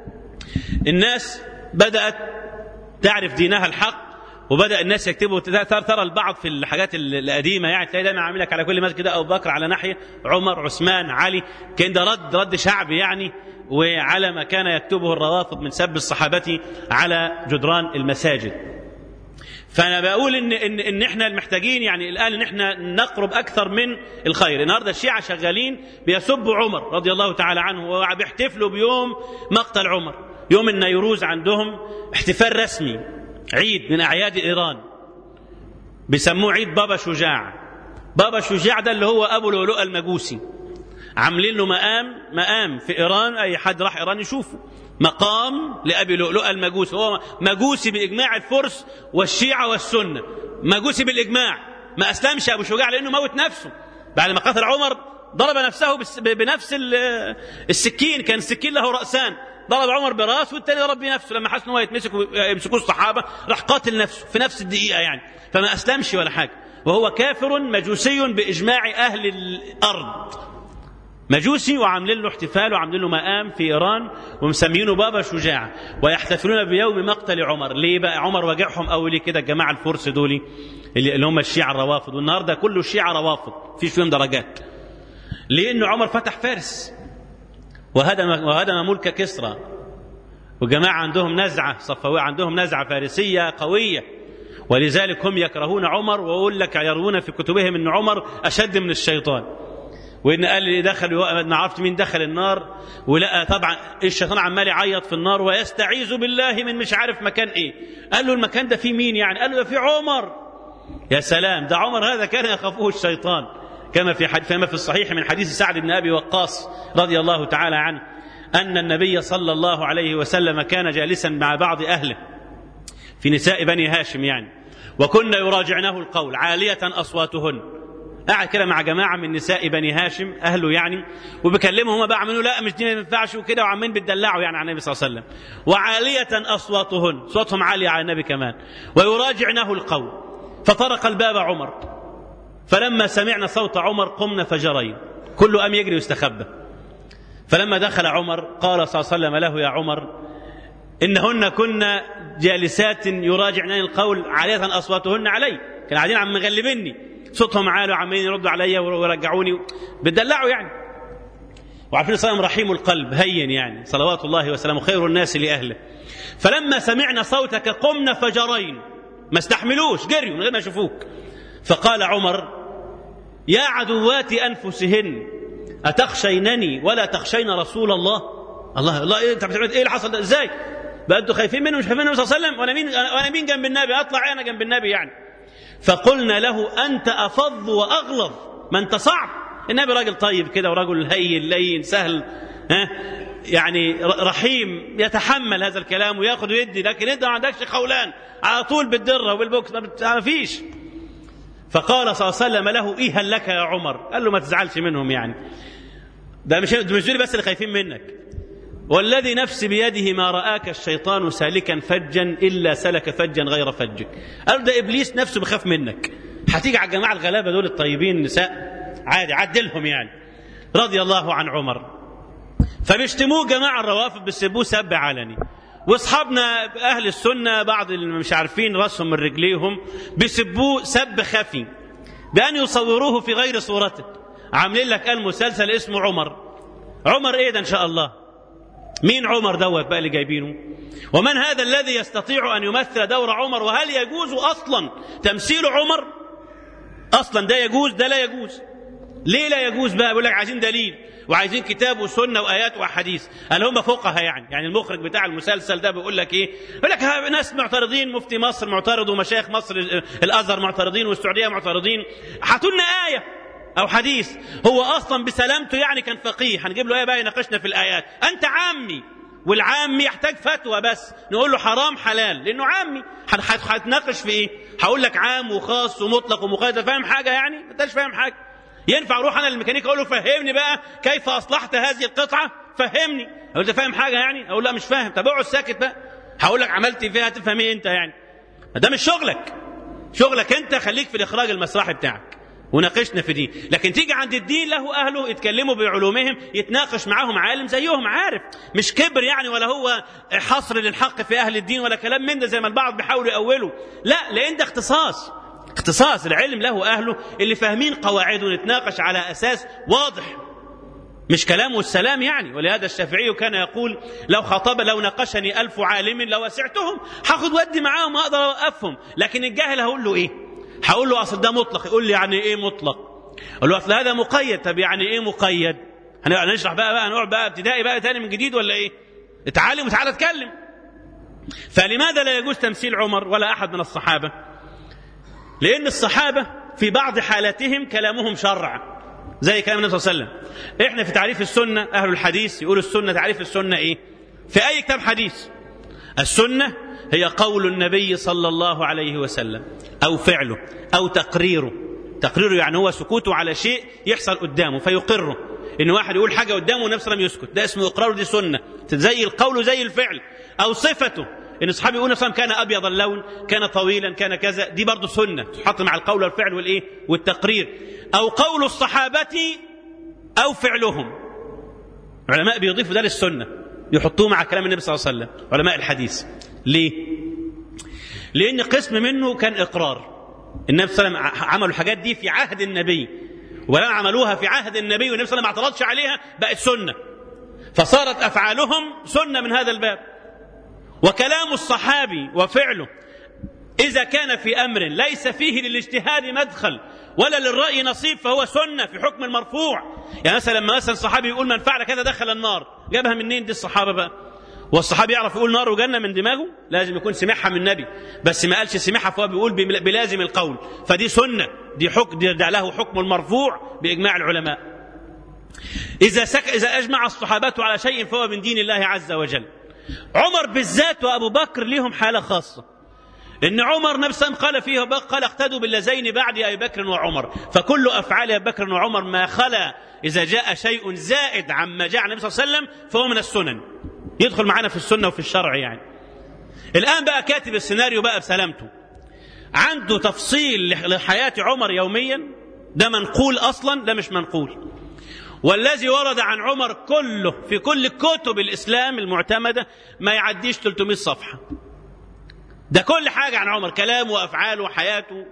الناس بدات تعرف دينها الحق وبدا الناس يكتبوا ترى البعض في الحاجات القديمه يعني تلاقي دايما عامل لك على كل مسجد ابو بكر على ناحيه عمر عثمان علي كان ده رد رد شعبي يعني وعلى ما كان يكتبه الروافض من سب الصحابه على جدران المساجد فانا بقول ان ان ان احنا محتاجين يعني الان ان احنا نقرب اكثر من الخير النهارده الشيعه شغالين بيسبوا عمر رضي الله تعالى عنه وبيحتفلوا بيوم مقتل عمر يوم النيروز عندهم احتفال رسمي عيد من اعياد ايران بيسموه عيد بابا شجاع بابا شجاع ده اللي هو ابو لؤلؤه المجوسي عاملين له مقام مقام في ايران اي حد راح ايران يشوفه مقام لابي لؤلؤه المجوسي هو مجوسي باجماع الفرس والشيعه والسنه مجوسي بالاجماع ما اسلمش ابو شجاع لانه موت نفسه بعد ما قتل عمر ضرب نفسه بنفس السكين كان السكين له راسان ضرب عمر براس والتاني ضرب بنفسه لما حس ان هو يتمسك يمسكوه الصحابه راح قاتل نفسه في نفس الدقيقه يعني فما اسلمش ولا حاجه وهو كافر مجوسي باجماع اهل الارض مجوسي وعاملين له احتفال وعاملين له مقام في ايران ومسمينه بابا شجاع ويحتفلون بيوم مقتل عمر ليه بقى عمر وجعهم قوي ليه كده الجماعه الفرس دول اللي هم الشيعه الروافض والنهارده كله الشيعه روافض فيش فيهم درجات لان عمر فتح فارس وهدم وهدم ملك كسرى وجماعه عندهم نزعه صفويه عندهم نزعه فارسيه قويه ولذلك هم يكرهون عمر ويقول لك يروون في كتبهم ان عمر اشد من الشيطان وان قال لي دخل ما عرفت مين دخل النار ولقى طبعا الشيطان عمال يعيط في النار ويستعيذ بالله من مش عارف مكان ايه قال له المكان ده فيه مين يعني قال له ده فيه عمر يا سلام ده عمر هذا كان يخافه الشيطان كما في حد كما في الصحيح من حديث سعد بن ابي وقاص رضي الله تعالى عنه ان النبي صلى الله عليه وسلم كان جالسا مع بعض اهله في نساء بني هاشم يعني وكنا يراجعنه القول عاليه اصواتهن قاعد كده مع جماعه من نساء بني هاشم اهله يعني وبكلمهم هم بقى عملوا لا مش دي ما ينفعش وكده وعمالين بتدلعوا يعني على النبي صلى الله عليه وسلم وعاليه اصواتهن صوتهم عاليه على النبي كمان ويراجعنه القول فطرق الباب عمر فلما سمعنا صوت عمر قمنا فجرين كله قام يجري ويستخبى فلما دخل عمر قال صلى الله عليه وسلم له يا عمر انهن كن جالسات يراجعنني القول عاليه اصواتهن علي كانوا قاعدين عم مغلبني صوتهم عالي وعمالين يردوا عليا ويرجعوني بتدلعوا يعني وعارفين صلى رحيم القلب هين يعني صلوات الله وسلامه خير الناس لاهله فلما سمعنا صوتك قمنا فجرين ما استحملوش جريوا من غير ما يشوفوك فقال عمر يا عدوات انفسهن اتخشينني ولا تخشين رسول الله الله الله إيه انت بتعمل ايه اللي حصل ده ازاي بقى انتوا خايفين منه مش خايفين منه صلى الله عليه وسلم وانا مين وانا مين جنب النبي اطلع انا جنب النبي يعني فقلنا له انت افظ واغلظ ما انت صعب النبي راجل طيب كده ورجل هين لين سهل ها يعني رحيم يتحمل هذا الكلام وياخذ ويدي لكن انت ما عندكش خولان على طول بالدره وبالبوكس ما فيش فقال صلى الله عليه وسلم له ايه لك يا عمر قال له ما تزعلش منهم يعني ده مش مش دول بس اللي خايفين منك والذي نفسي بيده ما رآك الشيطان سالكا فجا إلا سلك فجا غير فجك قال ده إبليس نفسه بخاف منك هتيجي على الجماعة الغلابة دول الطيبين النساء عادي عدلهم يعني رضي الله عن عمر فبيشتموه جماعة الروافض بيسبوه سب علني واصحابنا اهل السنه بعض اللي مش عارفين راسهم من رجليهم بيسبوه سب خفي بان يصوروه في غير صورته عاملين لك قال مسلسل اسمه عمر عمر ايه ده ان شاء الله مين عمر دوت بقى اللي جايبينه ومن هذا الذي يستطيع ان يمثل دور عمر وهل يجوز اصلا تمثيل عمر اصلا ده يجوز ده لا يجوز ليه لا يجوز بقى بيقول لك عايزين دليل وعايزين كتاب وسنه وايات واحاديث قال هم فقهاء يعني يعني المخرج بتاع المسلسل ده بيقول لك ايه بيقول لك ناس معترضين مفتي مصر معترض ومشايخ مصر الازهر معترضين والسعوديه معترضين هاتوا لنا ايه او حديث هو اصلا بسلامته يعني كان فقيه هنجيب له ايه بقى يناقشنا في الايات انت عامي والعامي يحتاج فتوى بس نقول له حرام حلال لانه عامي هتناقش في ايه هقول لك عام وخاص ومطلق ومقيد فاهم حاجه يعني ما انتش فاهم حاجه ينفع اروح انا للميكانيكي اقول له فهمني بقى كيف اصلحت هذه القطعه فهمني اقول له فاهم حاجه يعني اقول لا مش فاهم طب اقعد ساكت بقى هقول لك عملت فيها تفهم ايه انت يعني ده مش شغلك شغلك انت خليك في الاخراج المسرحي بتاعك وناقشنا في دي لكن تيجي عند الدين له اهله يتكلموا بعلومهم يتناقش معاهم عالم زيهم عارف مش كبر يعني ولا هو حصر للحق في اهل الدين ولا كلام من ده زي ما البعض بيحاولوا يأولوا لا لان ده اختصاص اختصاص العلم له اهله اللي فاهمين قواعده ونتناقش على اساس واضح مش كلام والسلام يعني ولهذا الشافعي كان يقول لو خطب لو ناقشني ألف عالم لوسعتهم هاخد ودي معاهم اقدر اوقفهم لكن الجاهل هقول له ايه هقول له اصل ده مطلق يقول لي يعني ايه مطلق اقول له اصل هذا مقيد طب يعني ايه مقيد هنشرح بقى بقى هنقعد بقى ابتدائي بقى تاني من جديد ولا ايه اتعلم وتعالى اتكلم فلماذا لا يجوز تمثيل عمر ولا احد من الصحابه لان الصحابه في بعض حالاتهم كلامهم شرع زي كلام النبي صلى الله عليه وسلم احنا في تعريف السنه اهل الحديث يقولوا السنه تعريف السنه ايه في اي كتاب حديث السنه هي قول النبي صلى الله عليه وسلم او فعله او تقريره تقريره يعني هو سكوته على شيء يحصل قدامه فيقره ان واحد يقول حاجه قدامه والنبي صلى الله عليه وسلم يسكت ده اسمه اقرار دي سنه زي القول زي الفعل او صفته ان اصحابي يقولوا صلى كان ابيض اللون كان طويلا كان كذا دي برضه سنه تحط مع القول والفعل والايه والتقرير او قول الصحابه او فعلهم علماء بيضيفوا ده للسنه يحطوه مع كلام النبي صلى الله عليه وسلم علماء الحديث ليه لان قسم منه كان اقرار النبي صلى الله عليه وسلم عملوا الحاجات دي في عهد النبي ولما عملوها في عهد النبي والنبي صلى الله عليه وسلم ما اعترضش عليها بقت سنه فصارت افعالهم سنه من هذا الباب وكلام الصحابي وفعله إذا كان في أمر ليس فيه للاجتهاد مدخل ولا للرأي نصيب فهو سنة في حكم المرفوع يعني مثلا لما مثلا صحابي يقول من فعل كذا دخل النار جابها منين دي الصحابة بقى والصحابي يعرف يقول نار وجنة من دماغه لازم يكون سمعها من النبي بس ما قالش سمعها فهو بيقول بلازم القول فدي سنة دي حكم دي له حكم المرفوع بإجماع العلماء إذا سك إذا أجمع الصحابة على شيء فهو من دين الله عز وجل عمر بالذات وابو بكر ليهم حاله خاصه ان عمر نفسا قال فيه قال اقتدوا باللذين بعد ابي بكر وعمر فكل افعال ابي بكر وعمر ما خلا اذا جاء شيء زائد عما جاء النبي صلى الله عليه وسلم فهو من السنن يدخل معنا في السنه وفي الشرع يعني الان بقى كاتب السيناريو بقى بسلامته عنده تفصيل لحياه عمر يوميا ده منقول اصلا ده مش منقول والذي ورد عن عمر كله في كل كتب الإسلام المعتمدة ما يعديش 300 صفحة ده كل حاجة عن عمر كلامه وأفعاله وحياته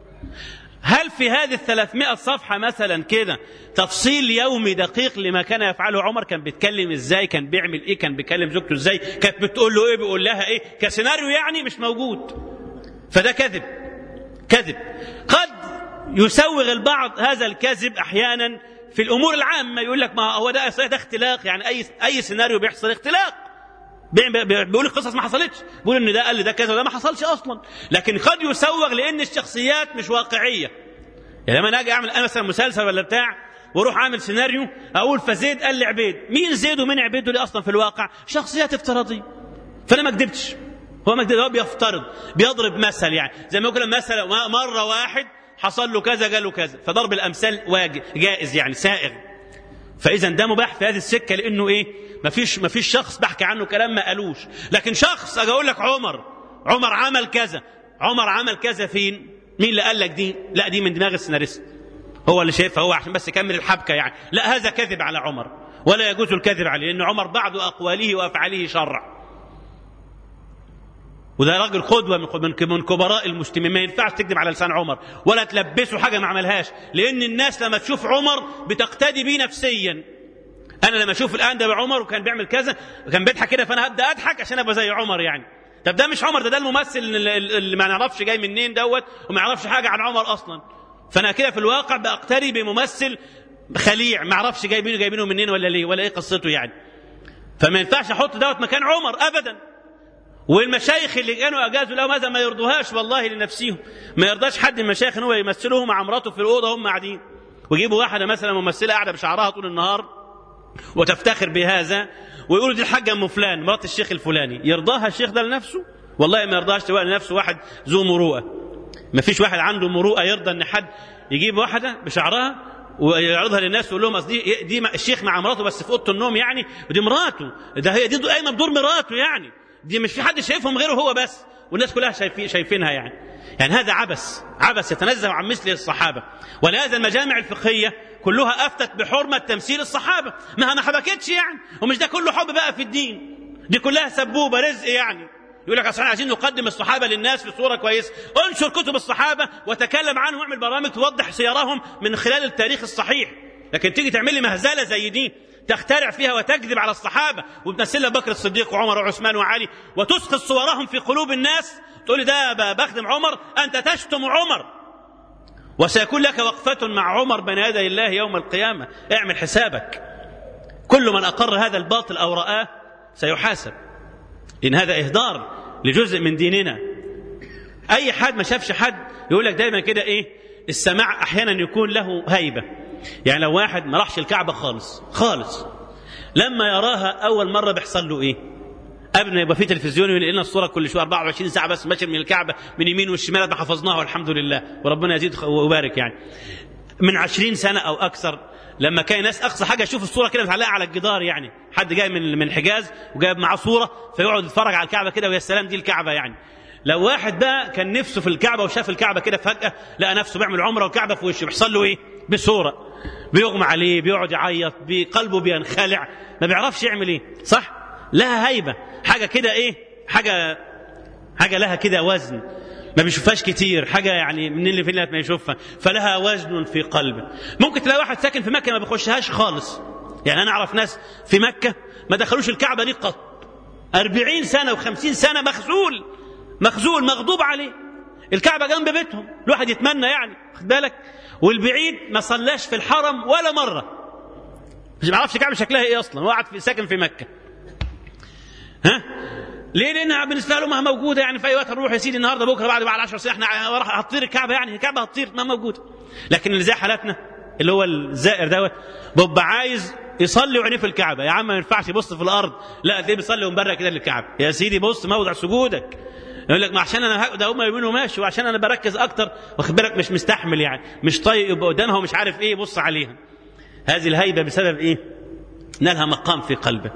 هل في هذه الثلاثمائة صفحة مثلا كده تفصيل يومي دقيق لما كان يفعله عمر كان بيتكلم ازاي كان بيعمل ايه كان بيكلم زوجته ازاي كانت بتقول له ايه بيقول لها ايه كسيناريو يعني مش موجود فده كذب كذب قد يسوغ البعض هذا الكذب احيانا في الامور العامه يقول لك ما هو ده ده اختلاق يعني اي اي سيناريو بيحصل اختلاق بيقول القصص ما حصلتش بيقول ان ده قال لي ده كذا وده ما حصلش اصلا لكن قد يسوغ لان الشخصيات مش واقعيه يعني لما انا اجي اعمل انا مثلا مسلسل ولا بتاع واروح اعمل سيناريو اقول فزيد قال لي عبيد مين زيد ومين عبيد دول اصلا في الواقع شخصيات افتراضيه فانا ما كدبتش هو ما كدب هو بيفترض بيضرب مثل يعني زي ما يقول مثلا مره واحد حصل له كذا قال له كذا فضرب الامثال واجب جائز يعني سائغ فاذا ده مباح في هذه السكه لانه ايه ما فيش ما فيش شخص بحكي عنه كلام ما قالوش لكن شخص اجي اقول لك عمر عمر عمل كذا عمر عمل كذا فين مين اللي قال لك دي لا دي من دماغ السيناريست هو اللي شايفها هو عشان بس يكمل الحبكه يعني لا هذا كذب على عمر ولا يجوز الكذب عليه لان عمر بعض اقواله وافعاله شرع وده راجل قدوه من من كبراء المسلمين ما ينفعش تكذب على لسان عمر ولا تلبسه حاجه ما عملهاش لان الناس لما تشوف عمر بتقتدي بيه نفسيا انا لما اشوف الان ده عمر وكان بيعمل كذا كان بيضحك كده فانا هبدا اضحك عشان ابقى زي عمر يعني طب ده مش عمر ده ده الممثل اللي ما نعرفش جاي منين دوت وما يعرفش حاجه عن عمر اصلا فانا كده في الواقع بقتدي بممثل خليع ما اعرفش جايبينه جايبينه منين ولا ليه ولا ايه قصته يعني فما ينفعش احط دوت مكان عمر ابدا والمشايخ اللي كانوا اجازوا له ماذا ما يرضوهاش والله لنفسهم ما يرضاش حد من المشايخ ان هو يمثله مع مراته في الاوضه هم قاعدين ويجيبوا واحده مثلا ممثله قاعده بشعرها طول النهار وتفتخر بهذا ويقولوا دي الحاجه ام فلان مرات الشيخ الفلاني يرضاها الشيخ ده لنفسه والله ما يرضاش سواء لنفسه واحد ذو مروءه ما فيش واحد عنده مروءه يرضى ان حد يجيب واحده بشعرها ويعرضها للناس ويقول لهم دي, دي الشيخ مع مراته بس في اوضه النوم يعني ودي مراته ده هي دي قايمه بدور مراته يعني دي مش في حد شايفهم غيره هو بس والناس كلها شايفين شايفينها يعني يعني هذا عبث عبث يتنزه عن مثل الصحابة ولهذا المجامع الفقهية كلها أفتت بحرمة تمثيل الصحابة ما ما حبكتش يعني ومش ده كله حب بقى في الدين دي كلها سبوبة رزق يعني يقول لك اصل عايزين نقدم الصحابه للناس في صوره كويسه انشر كتب الصحابه وتكلم عنهم واعمل برامج توضح سيرهم من خلال التاريخ الصحيح لكن تيجي تعمل لي مهزله زي دي تخترع فيها وتكذب على الصحابة وتمثل بكر الصديق وعمر وعثمان وعلي وتسقط صورهم في قلوب الناس تقول ده بخدم عمر أنت تشتم عمر وسيكون لك وقفة مع عمر بين يدي الله يوم القيامة اعمل حسابك كل من أقر هذا الباطل أو رآه سيحاسب إن هذا إهدار لجزء من ديننا أي حد ما شافش حد يقول لك دايما كده إيه السماع أحيانا يكون له هيبة يعني لو واحد ما راحش الكعبة خالص خالص لما يراها أول مرة بيحصل له إيه قبل ما يبقى في تلفزيون ينقل لنا الصوره كل شويه 24 ساعه بس ماشي من الكعبه من يمين والشمال حفظناها والحمد لله وربنا يزيد ويبارك يعني من 20 سنه او اكثر لما كان ناس اقصى حاجه يشوف الصوره كده متعلقه على الجدار يعني حد جاي من من الحجاز وجايب معاه صوره فيقعد يتفرج على الكعبه كده ويا سلام دي الكعبه يعني لو واحد بقى كان نفسه في الكعبه وشاف الكعبه كده فجاه لقى نفسه بيعمل عمره والكعبه في وشه بيحصل له ايه بصوره بيغمى عليه بيقعد يعيط قلبه بينخلع ما بيعرفش يعمل ايه صح لها هيبه حاجه كده ايه حاجه حاجه لها كده وزن ما بيشوفهاش كتير حاجه يعني من اللي في اللي ما يشوفها فلها وزن في قلبه ممكن تلاقي واحد ساكن في مكه ما بيخشهاش خالص يعني انا اعرف ناس في مكه ما دخلوش الكعبه دي قط أربعين سنه وخمسين سنه مخزول مخزول مغضوب عليه الكعبه جنب بيتهم الواحد يتمنى يعني خد بالك والبعيد ما صلاش في الحرم ولا مره مش ما يعرفش الكعبه شكلها ايه اصلا وقعد في ساكن في مكه ها ليه؟ لانها بالنسبه له ما موجوده يعني في اي وقت نروح يا سيدي النهارده بكره بعد بعد 10 سنين احنا راح هتطير الكعبه يعني الكعبه هتطير ما موجوده لكن اللي زي حالاتنا اللي هو الزائر دوت بيبقى عايز يصلي وعينيه في الكعبه يا عم ما ينفعش يبص في الارض لا تلاقيه بيصلي ومبرق كده للكعبه يا سيدي بص موضع سجودك يقول لك ما عشان انا ده هم يمين وماشي وعشان انا بركز اكتر واخد بالك مش مستحمل يعني مش طايق يبقى قدامها ومش عارف ايه يبص عليها هذه الهيبه بسبب ايه؟ نالها مقام في قلبه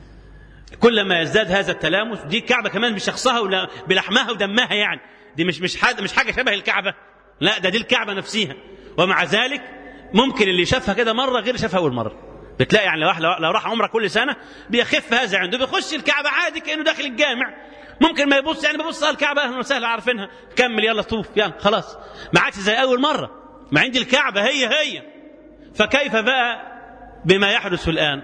كلما يزداد هذا التلامس دي الكعبه كمان بشخصها ولا بلحمها ودمها يعني دي مش مش حاجه مش حاجه شبه الكعبه لا ده دي الكعبه نفسها ومع ذلك ممكن اللي شافها كده مره غير شافها اول مره بتلاقي يعني لو لو راح عمره كل سنه بيخف هذا عنده بيخش الكعبه عادي كانه داخل الجامع ممكن ما يبص يعني بيبص على الكعبه اهلا وسهلا عارفينها كمل يلا طوف يلا خلاص ما عادش زي اول مره ما عندي الكعبه هي هي فكيف بقى بما يحدث الان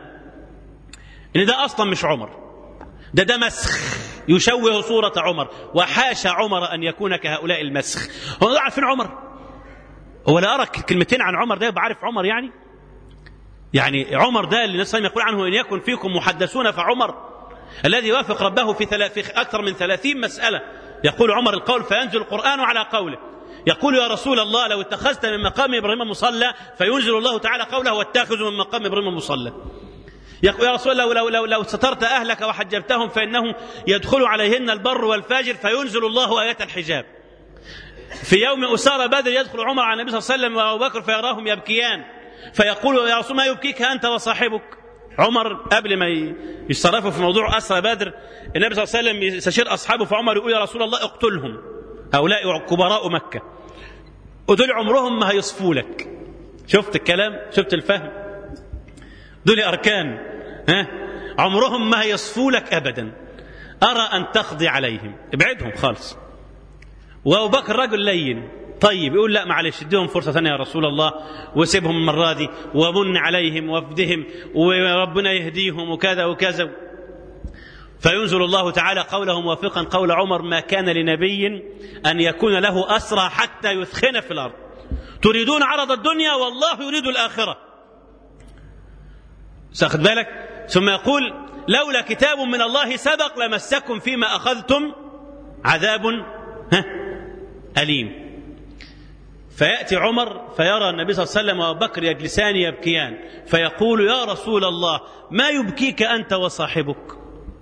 ان ده اصلا مش عمر ده ده مسخ يشوه صورة عمر وحاشا عمر أن يكون كهؤلاء المسخ هو عارفين عمر هو لا أرى كلمتين عن عمر ده يبقى عارف عمر يعني يعني عمر ده اللي النبي يقول عنه إن يكن فيكم محدثون فعمر الذي يوافق ربه في, ثلا في أكثر من ثلاثين مسألة يقول عمر القول فينزل القرآن على قوله يقول يا رسول الله لو اتخذت من مقام إبراهيم مصلى فينزل الله تعالى قوله واتخذوا من مقام إبراهيم مصلى يقول يا رسول الله لو, لو, لو سترت أهلك وحجبتهم فإنه يدخل عليهن البر والفاجر فينزل الله آية الحجاب في يوم أسارى بدر يدخل عمر على النبي صلى الله عليه وسلم وأبو بكر فيراهم يبكيان فيقول يا رسول ما يبكيك أنت وصاحبك عمر قبل ما يتصرفوا في موضوع أسرى بدر النبي صلى الله عليه وسلم يستشير أصحابه فعمر يقول يا رسول الله اقتلهم هؤلاء كبراء مكة ودول عمرهم ما هيصفوا لك شفت الكلام شفت الفهم دول أركان ها عمرهم ما هيصفوا لك أبدا أرى أن تقضي عليهم ابعدهم خالص وأبو بكر رجل لين طيب يقول لا معلش اديهم فرصة ثانية يا رسول الله وسيبهم المرة دي ومن عليهم وافدهم وربنا يهديهم وكذا وكذا فينزل الله تعالى قوله موافقا قول عمر ما كان لنبي أن يكون له أسرى حتى يثخن في الأرض تريدون عرض الدنيا والله يريد الآخرة ساخد بالك ثم يقول لولا كتاب من الله سبق لمسكم فيما أخذتم عذاب أليم فيأتي عمر فيرى النبي صلى الله عليه وسلم وأبو بكر يجلسان يبكيان فيقول يا رسول الله ما يبكيك أنت وصاحبك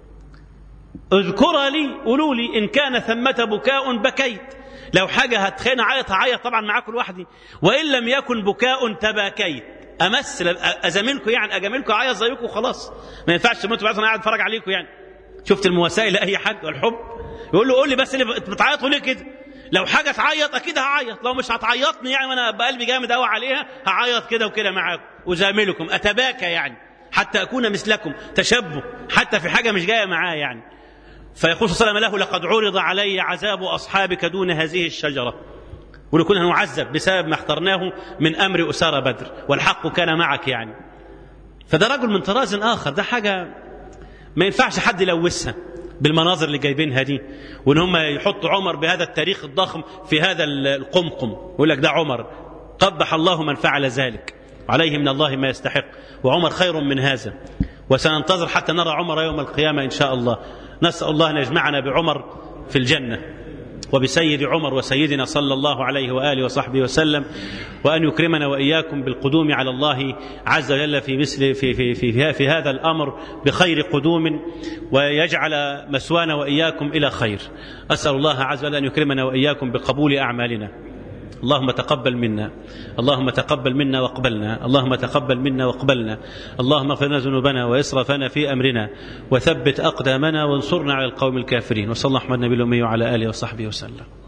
اذكر لي قولوا لي إن كان ثمة بكاء بكيت لو حاجة هتخين عيط عيط طبعا معاكم لوحدي وإن لم يكن بكاء تباكيت امثل ازاملكم يعني اجاملكم عيط زيكم خلاص ما ينفعش تموتوا بعد انا قاعد اتفرج عليكم يعني شفت المواساه لاي حد والحب يقول له قول لي بس اللي بتعيطوا ليه كده لو حاجه تعيط اكيد هعيط لو مش هتعيطني يعني وانا بقلبي جامد قوي عليها هعيط كده وكده معاكم وزاملكم اتباكى يعني حتى اكون مثلكم تشبه حتى في حاجه مش جايه معاه يعني فيقول صلى الله عليه وسلم له لقد عرض علي عذاب اصحابك دون هذه الشجره ولكنا نعذب بسبب ما اخترناه من امر اسارى بدر والحق كان معك يعني فده رجل من طراز آخر ده حاجة ما ينفعش حد يلوثها بالمناظر اللي جايبينها دي وان هم يحطوا عمر بهذا التاريخ الضخم في هذا القمقم يقول لك ده عمر قبح الله من فعل ذلك عليه من الله ما يستحق وعمر خير من هذا وسننتظر حتى نرى عمر يوم القيامة إن شاء الله نسأل الله أن يجمعنا بعمر في الجنة وبسيد عمر وسيدنا صلى الله عليه وآله وصحبه وسلم وأن يكرمنا وإياكم بالقدوم على الله عز وجل في مثل في في في, في, في هذا الأمر بخير قدوم ويجعل مسوانا وإياكم إلى خير أسأل الله عز وجل أن يكرمنا وإياكم بقبول أعمالنا اللهم تقبل منا اللهم تقبل منا واقبلنا اللهم تقبل منا واقبلنا اللهم اغفر لنا ذنوبنا واسرافنا في امرنا وثبت اقدامنا وانصرنا على القوم الكافرين وصلى الله على النبي الامي وعلى اله وصحبه وسلم